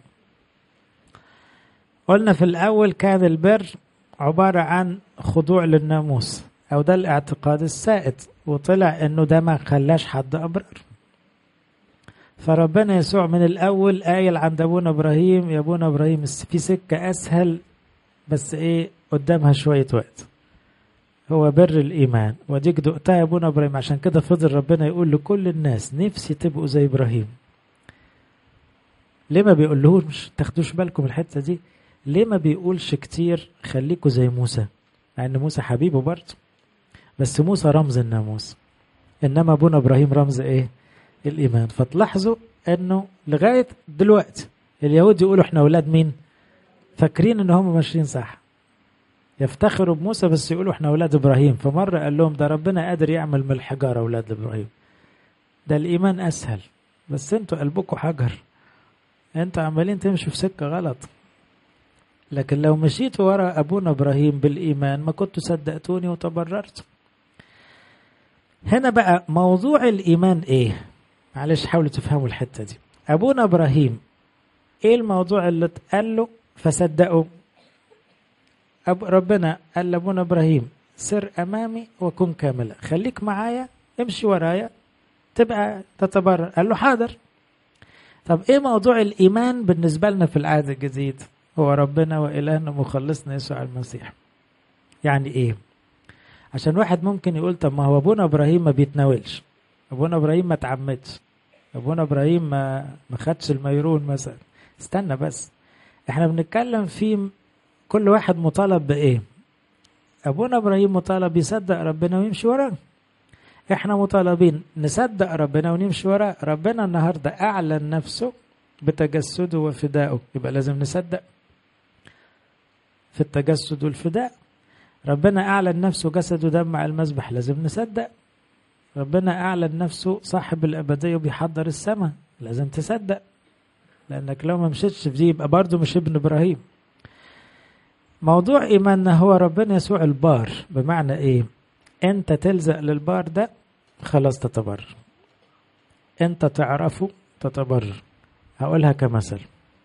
قلنا في الأول كان البر عبارة عن خضوع للناموس أو ده الاعتقاد السائد وطلع إنه ده ما خلاش حد أبرر فربنا يسوع من الأول قايل عند أبونا إبراهيم يا أبونا إبراهيم في سكة أسهل بس إيه قدامها شوية وقت هو بر الإيمان وديك دقتها يا أبونا إبراهيم عشان كده فضل ربنا يقول لكل الناس نفسي تبقوا زي إبراهيم ليه ما بيقولهوش مش تاخدوش بالكم الحتة دي ليه ما بيقولش كتير خليكوا زي موسى مع ان موسى حبيبه برضه بس موسى رمز الناموس انما ابونا ابراهيم رمز ايه الايمان فتلاحظوا انه لغايه دلوقتي اليهود يقولوا احنا اولاد مين فاكرين ان هم ماشيين صح يفتخروا بموسى بس يقولوا احنا اولاد ابراهيم فمره قال لهم ده ربنا قادر يعمل من الحجاره اولاد ابراهيم ده الايمان اسهل بس انتوا قلبكم حجر انتوا عمالين تمشوا في سكه غلط لكن لو مشيتوا ورا ابونا ابراهيم بالايمان ما كنتوا صدقتوني وتبررت هنا بقى موضوع الايمان ايه معلش حاولوا تفهموا الحته دي ابونا ابراهيم ايه الموضوع اللي اتقال له فصدقوا أب ربنا قال لابونا ابراهيم سر امامي وكن كاملا خليك معايا امشي ورايا تبقى تتبرر قال له حاضر طب ايه موضوع الايمان بالنسبه لنا في العهد الجديد هو ربنا والهنا مخلصنا يسوع المسيح يعني ايه عشان واحد ممكن يقول طب ما هو ابونا ابراهيم ما بيتناولش ابونا ابراهيم ما تعمدش ابونا ابراهيم ما ما خدش الميرون مثلا استنى بس احنا بنتكلم في كل واحد مطالب بايه ابونا ابراهيم مطالب يصدق ربنا ويمشي وراه احنا مطالبين نصدق ربنا ونمشي وراه ربنا النهارده اعلن نفسه بتجسده وفدائه يبقى لازم نصدق في التجسد والفداء ربنا اعلن نفسه جسد ودم على المذبح لازم نصدق ربنا اعلن نفسه صاحب الابديه وبيحضر السماء لازم تصدق لانك لو ما مشيتش في دي يبقى برضه مش ابن ابراهيم موضوع ايماننا هو ربنا يسوع البار بمعنى ايه انت تلزق للبار ده خلاص تتبرر انت تعرفه تتبرر هقولها كمثل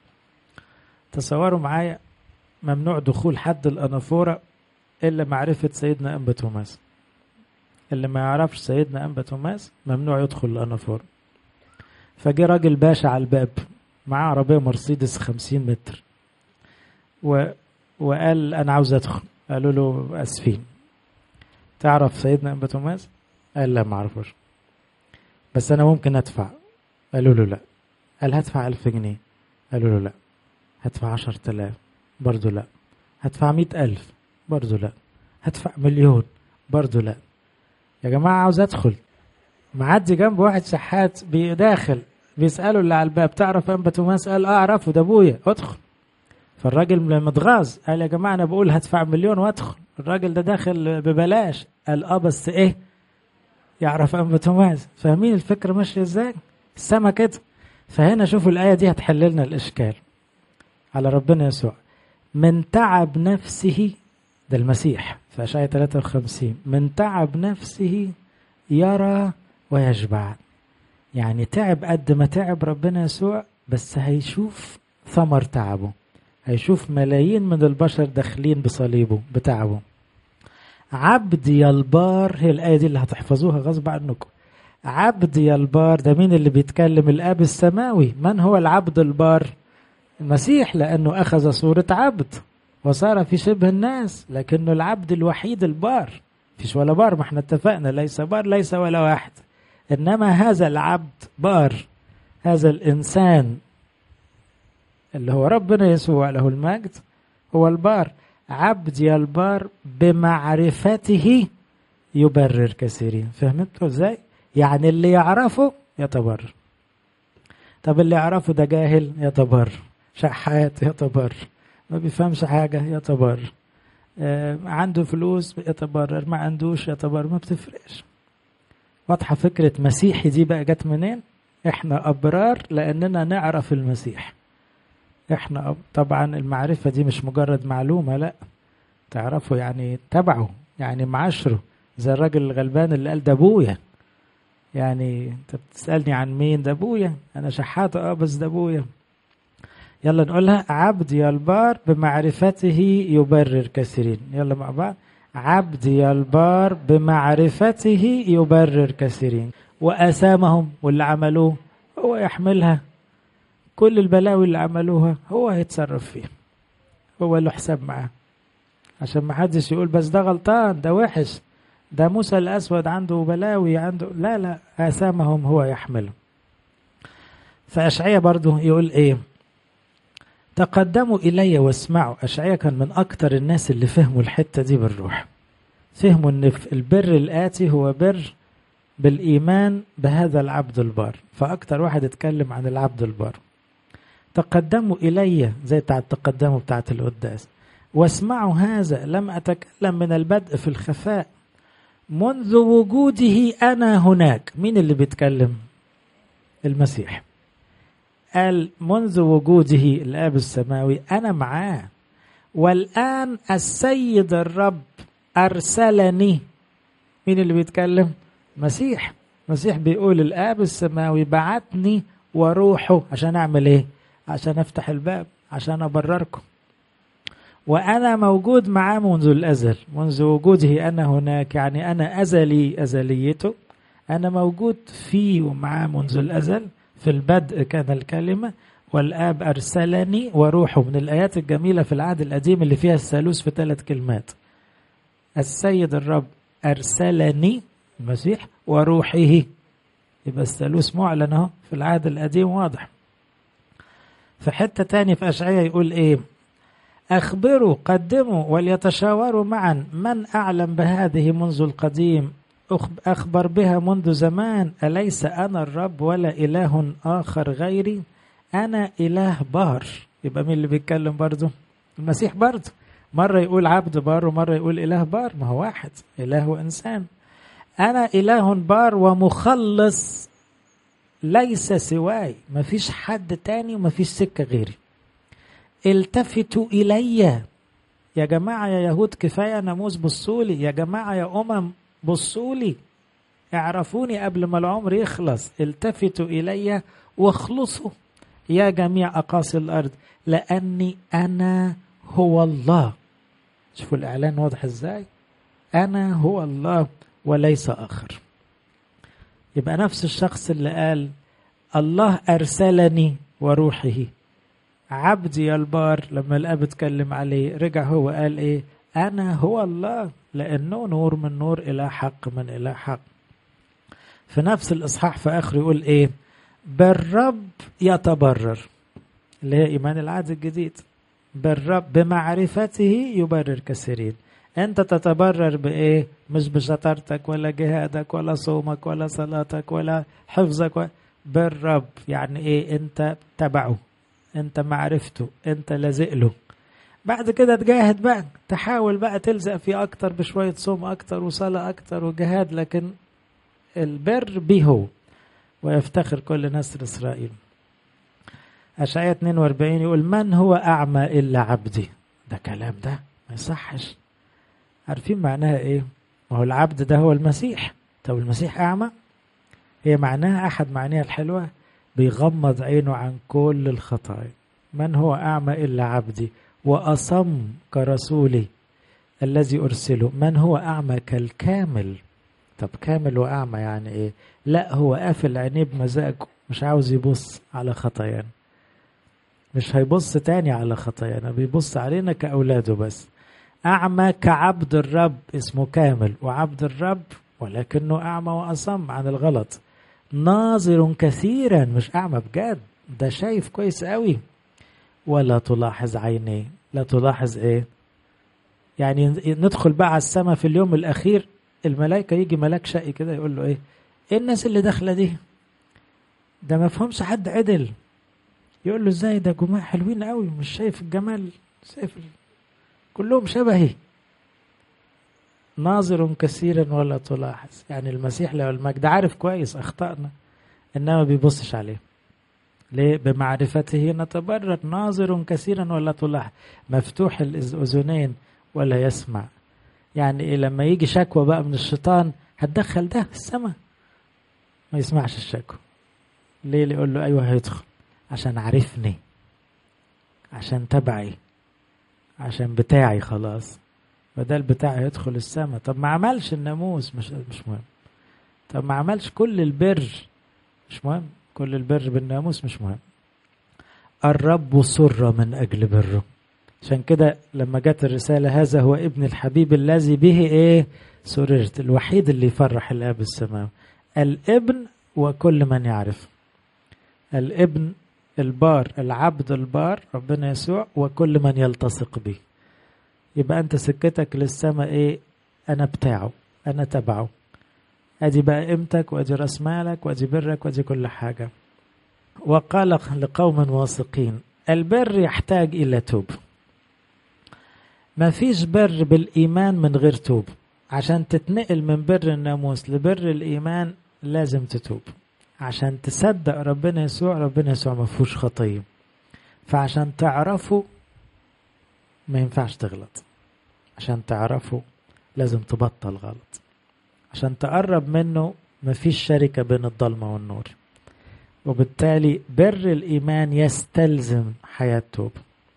تصوروا معايا ممنوع دخول حد الأنافورة إلا معرفة سيدنا أنبا توماس اللي ما يعرفش سيدنا أنبا توماس ممنوع يدخل الأنافورة فجي راجل باشا على الباب معاه عربية مرسيدس خمسين متر و... وقال أنا عاوز أدخل قالوا له أسفين تعرف سيدنا أنبا توماس قال لا ما أعرفوش بس أنا ممكن أدفع قالوا له لا قال هدفع ألف جنيه قالوا له لا هدفع عشر تلاف برضو لا هدفع مئة ألف برضو لا هدفع مليون برضو لا يا جماعة عاوز أدخل معدي جنب واحد شحات بيداخل بيسأله اللي على الباب تعرف أنبا توماس قال اه أعرفه ده أبويا أدخل فالراجل متغاظ قال يا جماعة أنا بقول هدفع مليون وأدخل الراجل ده داخل ببلاش قال اه بس إيه يعرف أنبا توماس فاهمين الفكرة ماشية إزاي السما كده فهنا شوفوا الآية دي هتحل لنا الإشكال على ربنا يسوع من تعب نفسه ده المسيح في أشعية 53 من تعب نفسه يرى ويشبع يعني تعب قد ما تعب ربنا يسوع بس هيشوف ثمر تعبه هيشوف ملايين من البشر داخلين بصليبه بتعبه عبدي البار هي الآية دي اللي هتحفظوها غصب عنكم عبدي البار ده مين اللي بيتكلم الاب السماوي من هو العبد البار المسيح لانه اخذ صوره عبد وصار في شبه الناس لكنه العبد الوحيد البار فيش ولا بار ما احنا اتفقنا ليس بار ليس ولا واحد انما هذا العبد بار هذا الانسان اللي هو ربنا يسوع له المجد هو البار عبدي البار بمعرفته يبرر كثيرين فهمتوا ازاي يعني اللي يعرفه يتبر طب اللي يعرفه ده جاهل يتبر شحات يتبر ما بيفهمش حاجة يتبر آه عنده فلوس يتبرر ما عندوش يتبرر ما بتفرقش واضحة فكرة مسيحي دي بقى جت منين احنا أبرار لأننا نعرف المسيح احنا أب... طبعا المعرفة دي مش مجرد معلومة لا تعرفه يعني تبعه يعني معاشره زي الراجل الغلبان اللي قال ده ابويا يعني انت بتسالني عن مين ده ابويا انا شحات اه بس ده ابويا يلا نقولها عبدي البار بمعرفته يبرر كثيرين يلا مع بعض عبدي البار بمعرفته يبرر كثيرين واسامهم واللي عملوه هو يحملها كل البلاوي اللي عملوها هو هيتصرف فيها هو له حساب معاه عشان ما حدش يقول بس ده غلطان ده وحش ده موسى الأسود عنده بلاوي عنده لا لا آثامهم هو يحملهم فأشعية برضو يقول إيه تقدموا إلي واسمعوا أشعية كان من أكتر الناس اللي فهموا الحتة دي بالروح فهموا أن البر الآتي هو بر بالإيمان بهذا العبد البار فأكتر واحد اتكلم عن العبد البار تقدموا إلي زي بتاع التقدموا بتاعت القداس واسمعوا هذا لم أتكلم من البدء في الخفاء منذ وجوده أنا هناك مين اللي بيتكلم المسيح قال منذ وجوده الآب السماوي أنا معاه والآن السيد الرب أرسلني مين اللي بيتكلم مسيح مسيح بيقول الآب السماوي بعتني وروحه عشان أعمل إيه عشان أفتح الباب عشان أبرركم وأنا موجود معاه منذ الأزل منذ وجوده أنا هناك يعني أنا أزلي أزليته أنا موجود فيه ومعاه منذ الأزل في البدء كان الكلمة والآب أرسلني وروحه من الآيات الجميلة في العهد القديم اللي فيها الثالوث في ثلاث كلمات السيد الرب أرسلني المسيح وروحه يبقى الثالوث معلن اهو في العهد القديم واضح في حتة تاني في أشعية يقول إيه أخبروا قدموا وليتشاوروا معا من أعلم بهذه منذ القديم أخبر بها منذ زمان أليس أنا الرب ولا إله آخر غيري أنا إله بار يبقى مين اللي بيتكلم برضه المسيح برضه مرة يقول عبد بار ومرة يقول إله بار ما هو واحد إله وإنسان أنا إله بار ومخلص ليس سواي مفيش حد تاني ومفيش سكة غيري التفتوا إلي يا جماعة يا يهود كفاية ناموس بصولي يا جماعة يا أمم بصولي اعرفوني قبل ما العمر يخلص التفتوا إلي واخلصوا يا جميع أقاصي الأرض لأني أنا هو الله شوفوا الإعلان واضح إزاي أنا هو الله وليس آخر يبقى نفس الشخص اللي قال الله أرسلني وروحه عبدي البار لما الأب اتكلم عليه رجع هو قال إيه أنا هو الله لأنه نور من نور إلى حق من إلى حق في نفس الإصحاح في آخر يقول إيه بالرب يتبرر اللي هي إيمان العهد الجديد بالرب بمعرفته يبرر كثيرين انت تتبرر بايه مش بشطارتك ولا جهادك ولا صومك ولا صلاتك ولا حفظك و... بالرب يعني ايه انت تبعه انت معرفته انت لازق له بعد كده تجاهد بقى تحاول بقى تلزق فيه اكتر بشوية صوم اكتر وصلاة اكتر وجهاد لكن البر به هو ويفتخر كل نسر اسرائيل أشعية 42 يقول من هو أعمى إلا عبدي ده كلام ده ما يصحش عارفين معناها ايه ما هو العبد ده هو المسيح طب المسيح اعمى هي معناها احد معانيها الحلوه بيغمض عينه عن كل الخطايا من هو اعمى الا عبدي واصم كرسولي الذي ارسله من هو اعمى كالكامل طب كامل واعمى يعني ايه لا هو قافل عينيه بمزاجه مش عاوز يبص على خطايانا مش هيبص تاني على خطايانا بيبص علينا كأولاده بس أعمى كعبد الرب اسمه كامل وعبد الرب ولكنه أعمى وأصم عن الغلط ناظر كثيرا مش أعمى بجد ده شايف كويس قوي ولا تلاحظ عينيه لا تلاحظ ايه يعني ندخل بقى على السماء في اليوم الأخير الملائكة يجي ملاك شقي كده يقول له ايه ايه الناس اللي داخلة دي ده ما فهمش حد عدل يقول له ازاي ده جماعة حلوين قوي مش شايف الجمال شايف كلهم شبهي ناظر كثيرا ولا تلاحظ يعني المسيح له المجد عارف كويس اخطأنا انما بيبصش عليه ليه بمعرفته نتبرر ناظر كثيرا ولا تلاحظ مفتوح الاذنين ولا يسمع يعني إيه لما يجي شكوى بقى من الشيطان هتدخل ده السماء ما يسمعش الشكوى ليه يقول له ايوه هيدخل عشان عرفني عشان تبعي عشان بتاعي خلاص بدل بتاعي يدخل السماء طب ما عملش الناموس مش مش مهم طب ما عملش كل البر مش مهم كل البر بالناموس مش مهم الرب سر من أجل بره عشان كده لما جت الرسالة هذا هو ابن الحبيب الذي به ايه سررت الوحيد اللي يفرح الاب السماوي الابن وكل من يعرف الابن البار العبد البار ربنا يسوع وكل من يلتصق به يبقى انت سكتك للسماء ايه انا بتاعه انا تبعه ادي بقى قيمتك وادي راس مالك وادي برك وادي كل حاجه وقال لقوم واثقين البر يحتاج الى توب ما فيش بر بالايمان من غير توب عشان تتنقل من بر الناموس لبر الايمان لازم تتوب عشان تصدق ربنا يسوع ربنا يسوع ما فيهوش خطيه فعشان تعرفه ما ينفعش تغلط عشان تعرفه لازم تبطل غلط عشان تقرب منه مفيش شركة بين الضلمة والنور وبالتالي بر الإيمان يستلزم حياة توب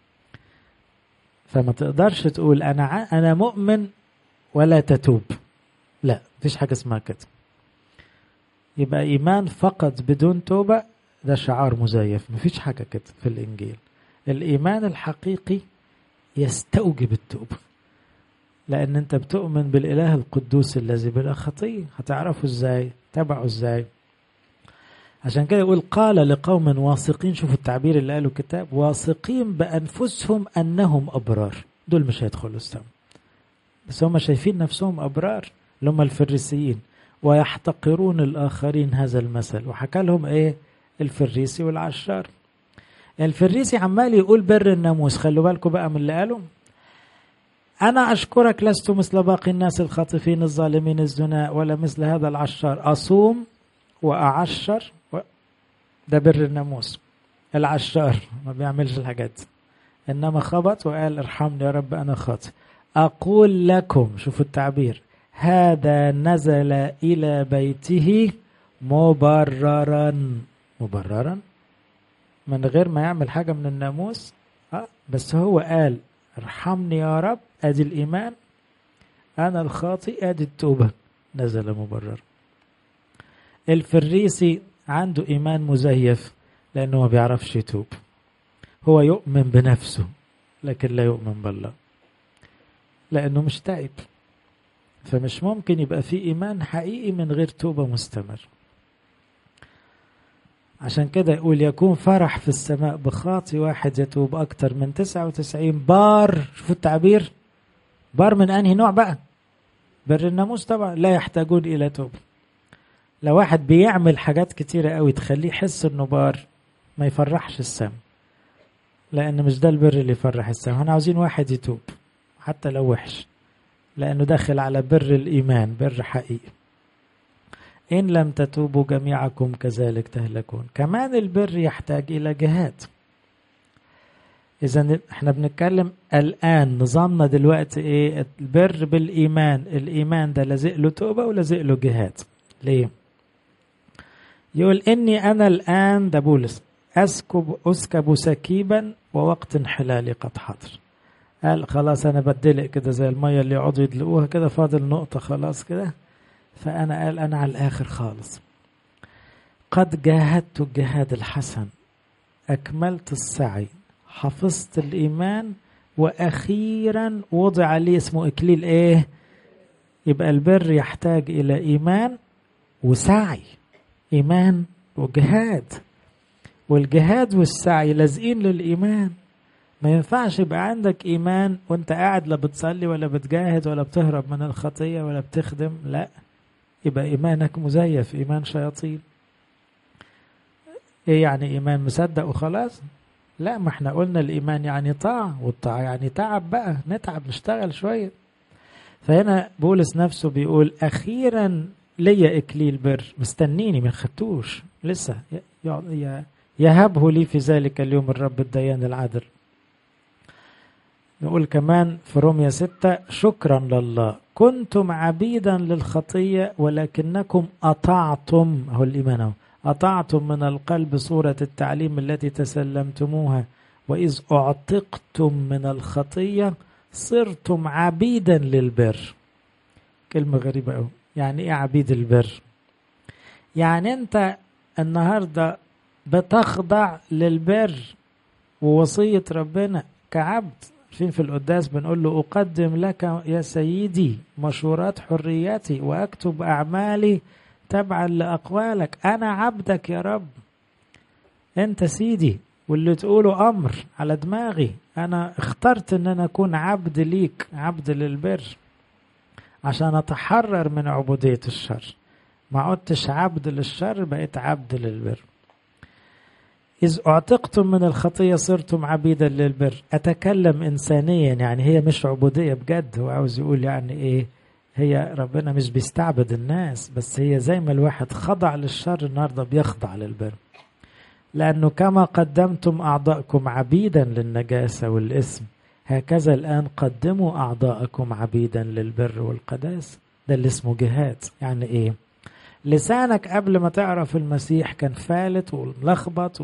فما تقدرش تقول أنا ع... أنا مؤمن ولا تتوب لا مفيش حاجة اسمها كده يبقى إيمان فقط بدون توبة ده شعار مزيف مفيش حاجة كده في الإنجيل الإيمان الحقيقي يستوجب التوبة لأن أنت بتؤمن بالإله القدوس الذي بلا خطية هتعرفه إزاي تبعه إزاي عشان كده يقول قال لقوم واثقين شوفوا التعبير اللي قاله الكتاب واثقين بأنفسهم أنهم أبرار دول مش هيدخلوا السماء بس هم شايفين نفسهم أبرار اللي هم الفريسيين ويحتقرون الآخرين هذا المثل وحكى لهم إيه الفريسي والعشار الفريسي عمال يقول بر الناموس خلوا بالكم بقى من اللي قاله أنا أشكرك لست مثل باقي الناس الخاطفين الظالمين الزنا ولا مثل هذا العشار أصوم وأعشر و... ده بر الناموس العشار ما بيعملش الحاجات دي إنما خبط وقال ارحمني يا رب أنا خاطئ أقول لكم شوفوا التعبير هذا نزل إلى بيته مبررا مبررا من غير ما يعمل حاجة من الناموس أه بس هو قال ارحمني يا رب ادي الايمان انا الخاطئ ادي التوبه نزل مبرر الفريسي عنده ايمان مزيف لانه ما بيعرفش يتوب هو يؤمن بنفسه لكن لا يؤمن بالله لانه مش تائب فمش ممكن يبقى في ايمان حقيقي من غير توبه مستمر عشان كده يقول يكون فرح في السماء بخاطي واحد يتوب أكتر من 99 بار شوفوا التعبير بار من أنهي نوع بقى بر الناموس طبعا لا يحتاجون إلى توبة لو واحد بيعمل حاجات كتيرة قوي تخليه يحس إنه بار ما يفرحش السم لأن مش ده البر اللي يفرح السم احنا عاوزين واحد يتوب حتى لو وحش لأنه داخل على بر الإيمان بر حقيقي إن لم تتوبوا جميعكم كذلك تهلكون كمان البر يحتاج إلى جهاد إذا احنا بنتكلم الآن نظامنا دلوقتي إيه البر بالإيمان الإيمان ده لازق له توبة ولازق له جهاد ليه؟ يقول إني أنا الآن ده بولس أسكب أسكب سكيبا ووقت انحلالي قد حضر قال خلاص أنا بدلق كده زي المية اللي يقعدوا يدلقوها كده فاضل نقطة خلاص كده فأنا قال أنا على الآخر خالص قد جاهدت الجهاد الحسن أكملت السعي حفظت الإيمان وأخيرا وضع لي اسمه إكليل إيه يبقى البر يحتاج إلى إيمان وسعي إيمان وجهاد والجهاد والسعي لازقين للإيمان ما ينفعش يبقى عندك إيمان وأنت قاعد لا بتصلي ولا بتجاهد ولا بتهرب من الخطية ولا بتخدم لأ يبقى إيمانك مزيف إيمان شياطين إيه يعني إيمان مصدق وخلاص لا ما احنا قلنا الإيمان يعني طاعة والطاعة يعني تعب بقى نتعب نشتغل شوية فهنا بولس نفسه بيقول أخيرا ليا إكليل بر مستنيني ما خدتوش لسه يهبه لي في ذلك اليوم الرب الديان العادل نقول كمان في روميا ستة شكرا لله كنتم عبيدا للخطية ولكنكم أطعتم أهو الإيمان أهو أطعتم من القلب صورة التعليم التي تسلمتموها وإذ أعتقتم من الخطية صرتم عبيدا للبر كلمة غريبة أوي يعني إيه عبيد البر يعني أنت النهاردة بتخضع للبر ووصية ربنا كعبد فين في القداس بنقول له أقدم لك يا سيدي مشورات حريتي وأكتب أعمالي تبعا لأقوالك أنا عبدك يا رب أنت سيدي واللي تقوله أمر على دماغي أنا اخترت أن أنا أكون عبد ليك عبد للبر عشان أتحرر من عبودية الشر ما عدتش عبد للشر بقيت عبد للبر إذ أعتقتم من الخطية صرتم عبيدا للبر أتكلم إنسانيا يعني هي مش عبودية بجد هو عاوز يقول يعني إيه هي ربنا مش بيستعبد الناس بس هي زي ما الواحد خضع للشر النهاردة بيخضع للبر لأنه كما قدمتم أعضاءكم عبيدا للنجاسة والإثم هكذا الآن قدموا أعضاءكم عبيدا للبر والقداس ده اللي اسمه جهاد يعني إيه لسانك قبل ما تعرف المسيح كان فالت وملخبط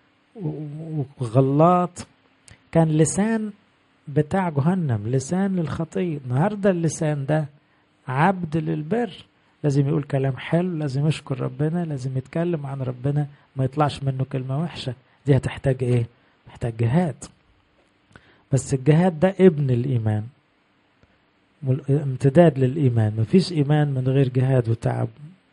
وغلاط كان لسان بتاع جهنم لسان للخطية النهاردة اللسان ده عبد للبر لازم يقول كلام حلو لازم يشكر ربنا لازم يتكلم عن ربنا ما يطلعش منه كلمة وحشة دي هتحتاج ايه محتاج جهاد بس الجهاد ده ابن الإيمان امتداد للإيمان مفيش إيمان من غير جهاد وتعب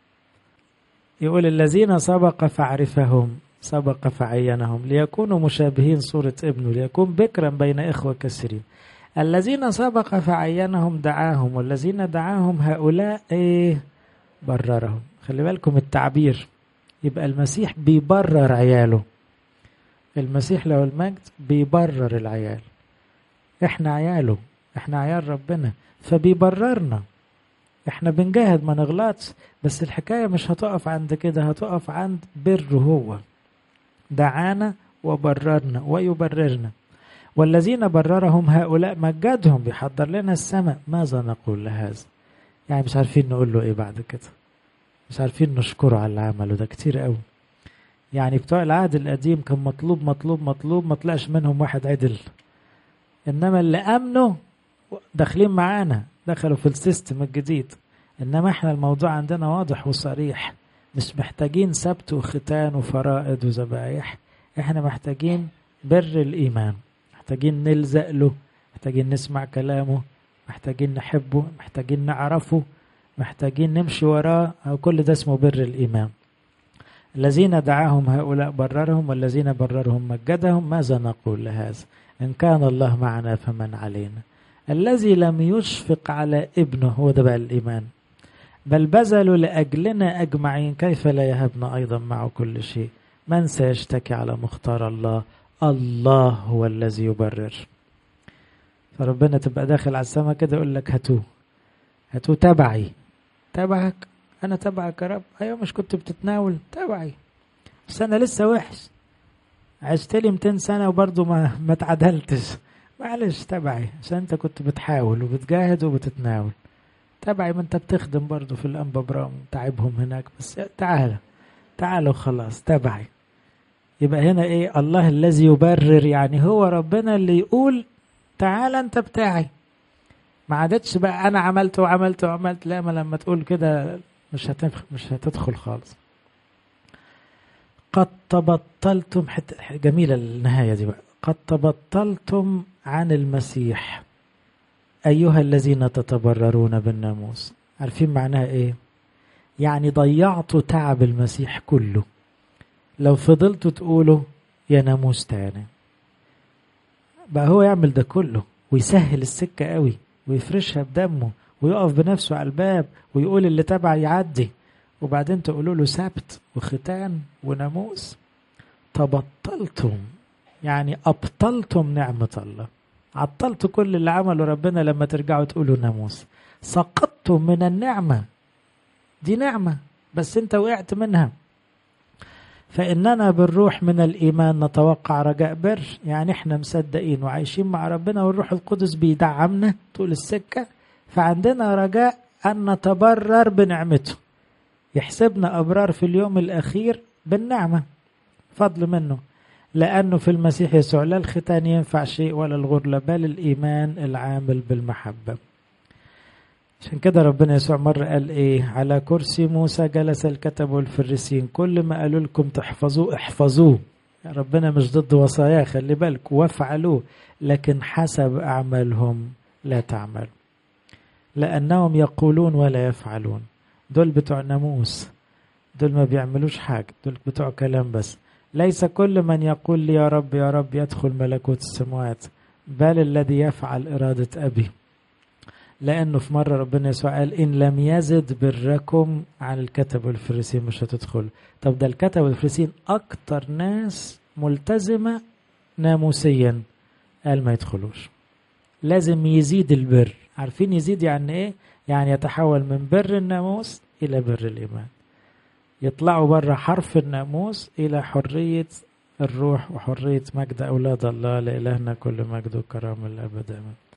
يقول الذين سبق فعرفهم سبق فعينهم ليكونوا مشابهين صورة ابنه ليكون بكرا بين إخوة كثيرين الذين سبق فعينهم دعاهم والذين دعاهم هؤلاء ايه بررهم خلي بالكم التعبير يبقى المسيح بيبرر عياله المسيح له المجد بيبرر العيال احنا عياله احنا عيال ربنا فبيبررنا احنا بنجاهد ما نغلطش بس الحكايه مش هتقف عند كده هتقف عند بره هو دعانا وبررنا ويبررنا والذين بررهم هؤلاء مجدهم بيحضر لنا السماء ماذا نقول لهذا يعني مش عارفين نقول له ايه بعد كده مش عارفين نشكره على اللي عمله ده كتير قوي يعني بتوع العهد القديم كان مطلوب مطلوب مطلوب ما طلعش منهم واحد عدل انما اللي امنوا داخلين معانا دخلوا في السيستم الجديد انما احنا الموضوع عندنا واضح وصريح مش محتاجين سبت وختان وفرائض وذبايح احنا محتاجين بر الايمان محتاجين نلزق له محتاجين نسمع كلامه محتاجين نحبه محتاجين نعرفه محتاجين نمشي وراه أو كل ده اسمه بر الإيمان الذين دعاهم هؤلاء بررهم والذين بررهم مجدهم ماذا نقول لهذا إن كان الله معنا فمن علينا الذي لم يشفق على ابنه هو ده بقى الإيمان بل بذلوا لأجلنا أجمعين كيف لا يهبنا أيضا معه كل شيء من سيشتكي على مختار الله الله هو الذي يبرر فربنا تبقى داخل على السماء كده يقول لك هاتوه هاتوه تبعي تبعك انا تبعك يا رب ايوه مش كنت بتتناول تبعي بس انا لسه وحش عشت لي 200 سنه وبرضه ما ما اتعدلتش معلش تبعي عشان انت كنت بتحاول وبتجاهد وبتتناول تبعي ما انت بتخدم برضه في الانبا برام تعبهم هناك بس تعالى تعالى وخلاص تبعي يبقى هنا ايه الله الذي يبرر يعني هو ربنا اللي يقول تعالى انت بتاعي ما عادتش بقى انا عملت وعملت وعملت لا ما لما تقول كده مش هتدخل مش هتدخل خالص قد تبطلتم حتى جميله النهايه دي بقى قد تبطلتم عن المسيح ايها الذين تتبررون بالناموس عارفين معناها ايه يعني ضيعتوا تعب المسيح كله لو فضلتوا تقولوا يا ناموس تاني بقى هو يعمل ده كله ويسهل السكة قوي ويفرشها بدمه ويقف بنفسه على الباب ويقول اللي تبع يعدي وبعدين تقولوا له سبت وختان وناموس تبطلتم يعني أبطلتم نعمة الله عطلتوا كل اللي عمله ربنا لما ترجعوا تقولوا ناموس سقطتم من النعمة دي نعمة بس انت وقعت منها فإننا بالروح من الإيمان نتوقع رجاء بر يعني احنا مصدقين وعايشين مع ربنا والروح القدس بيدعمنا طول السكة فعندنا رجاء أن نتبرر بنعمته يحسبنا أبرار في اليوم الأخير بالنعمة فضل منه لأنه في المسيح يسوع لا الختان ينفع شيء ولا الغرلة بل الإيمان العامل بالمحبة عشان كده ربنا يسوع مرة قال ايه على كرسي موسى جلس الكتب والفريسين كل ما قالوا لكم تحفظوه احفظوه ربنا مش ضد وصاياه خلي بالك وافعلوه لكن حسب أعمالهم لا تعمل لأنهم يقولون ولا يفعلون دول بتوع ناموس دول ما بيعملوش حاجة دول بتوع كلام بس ليس كل من يقول لي يا رب يا رب يدخل ملكوت السماوات بل الذي يفعل إرادة أبي لأنه في مرة ربنا يسوع قال إن لم يزد بركم عن الكتب والفريسين مش هتدخل طب ده الكتب والفريسين أكتر ناس ملتزمة ناموسيا قال ما يدخلوش لازم يزيد البر عارفين يزيد يعني ايه يعني يتحول من بر الناموس الى بر الايمان يطلعوا بره حرف الناموس الى حريه الروح وحريه مجد اولاد الله لالهنا كل مجد وكرامه الابد امين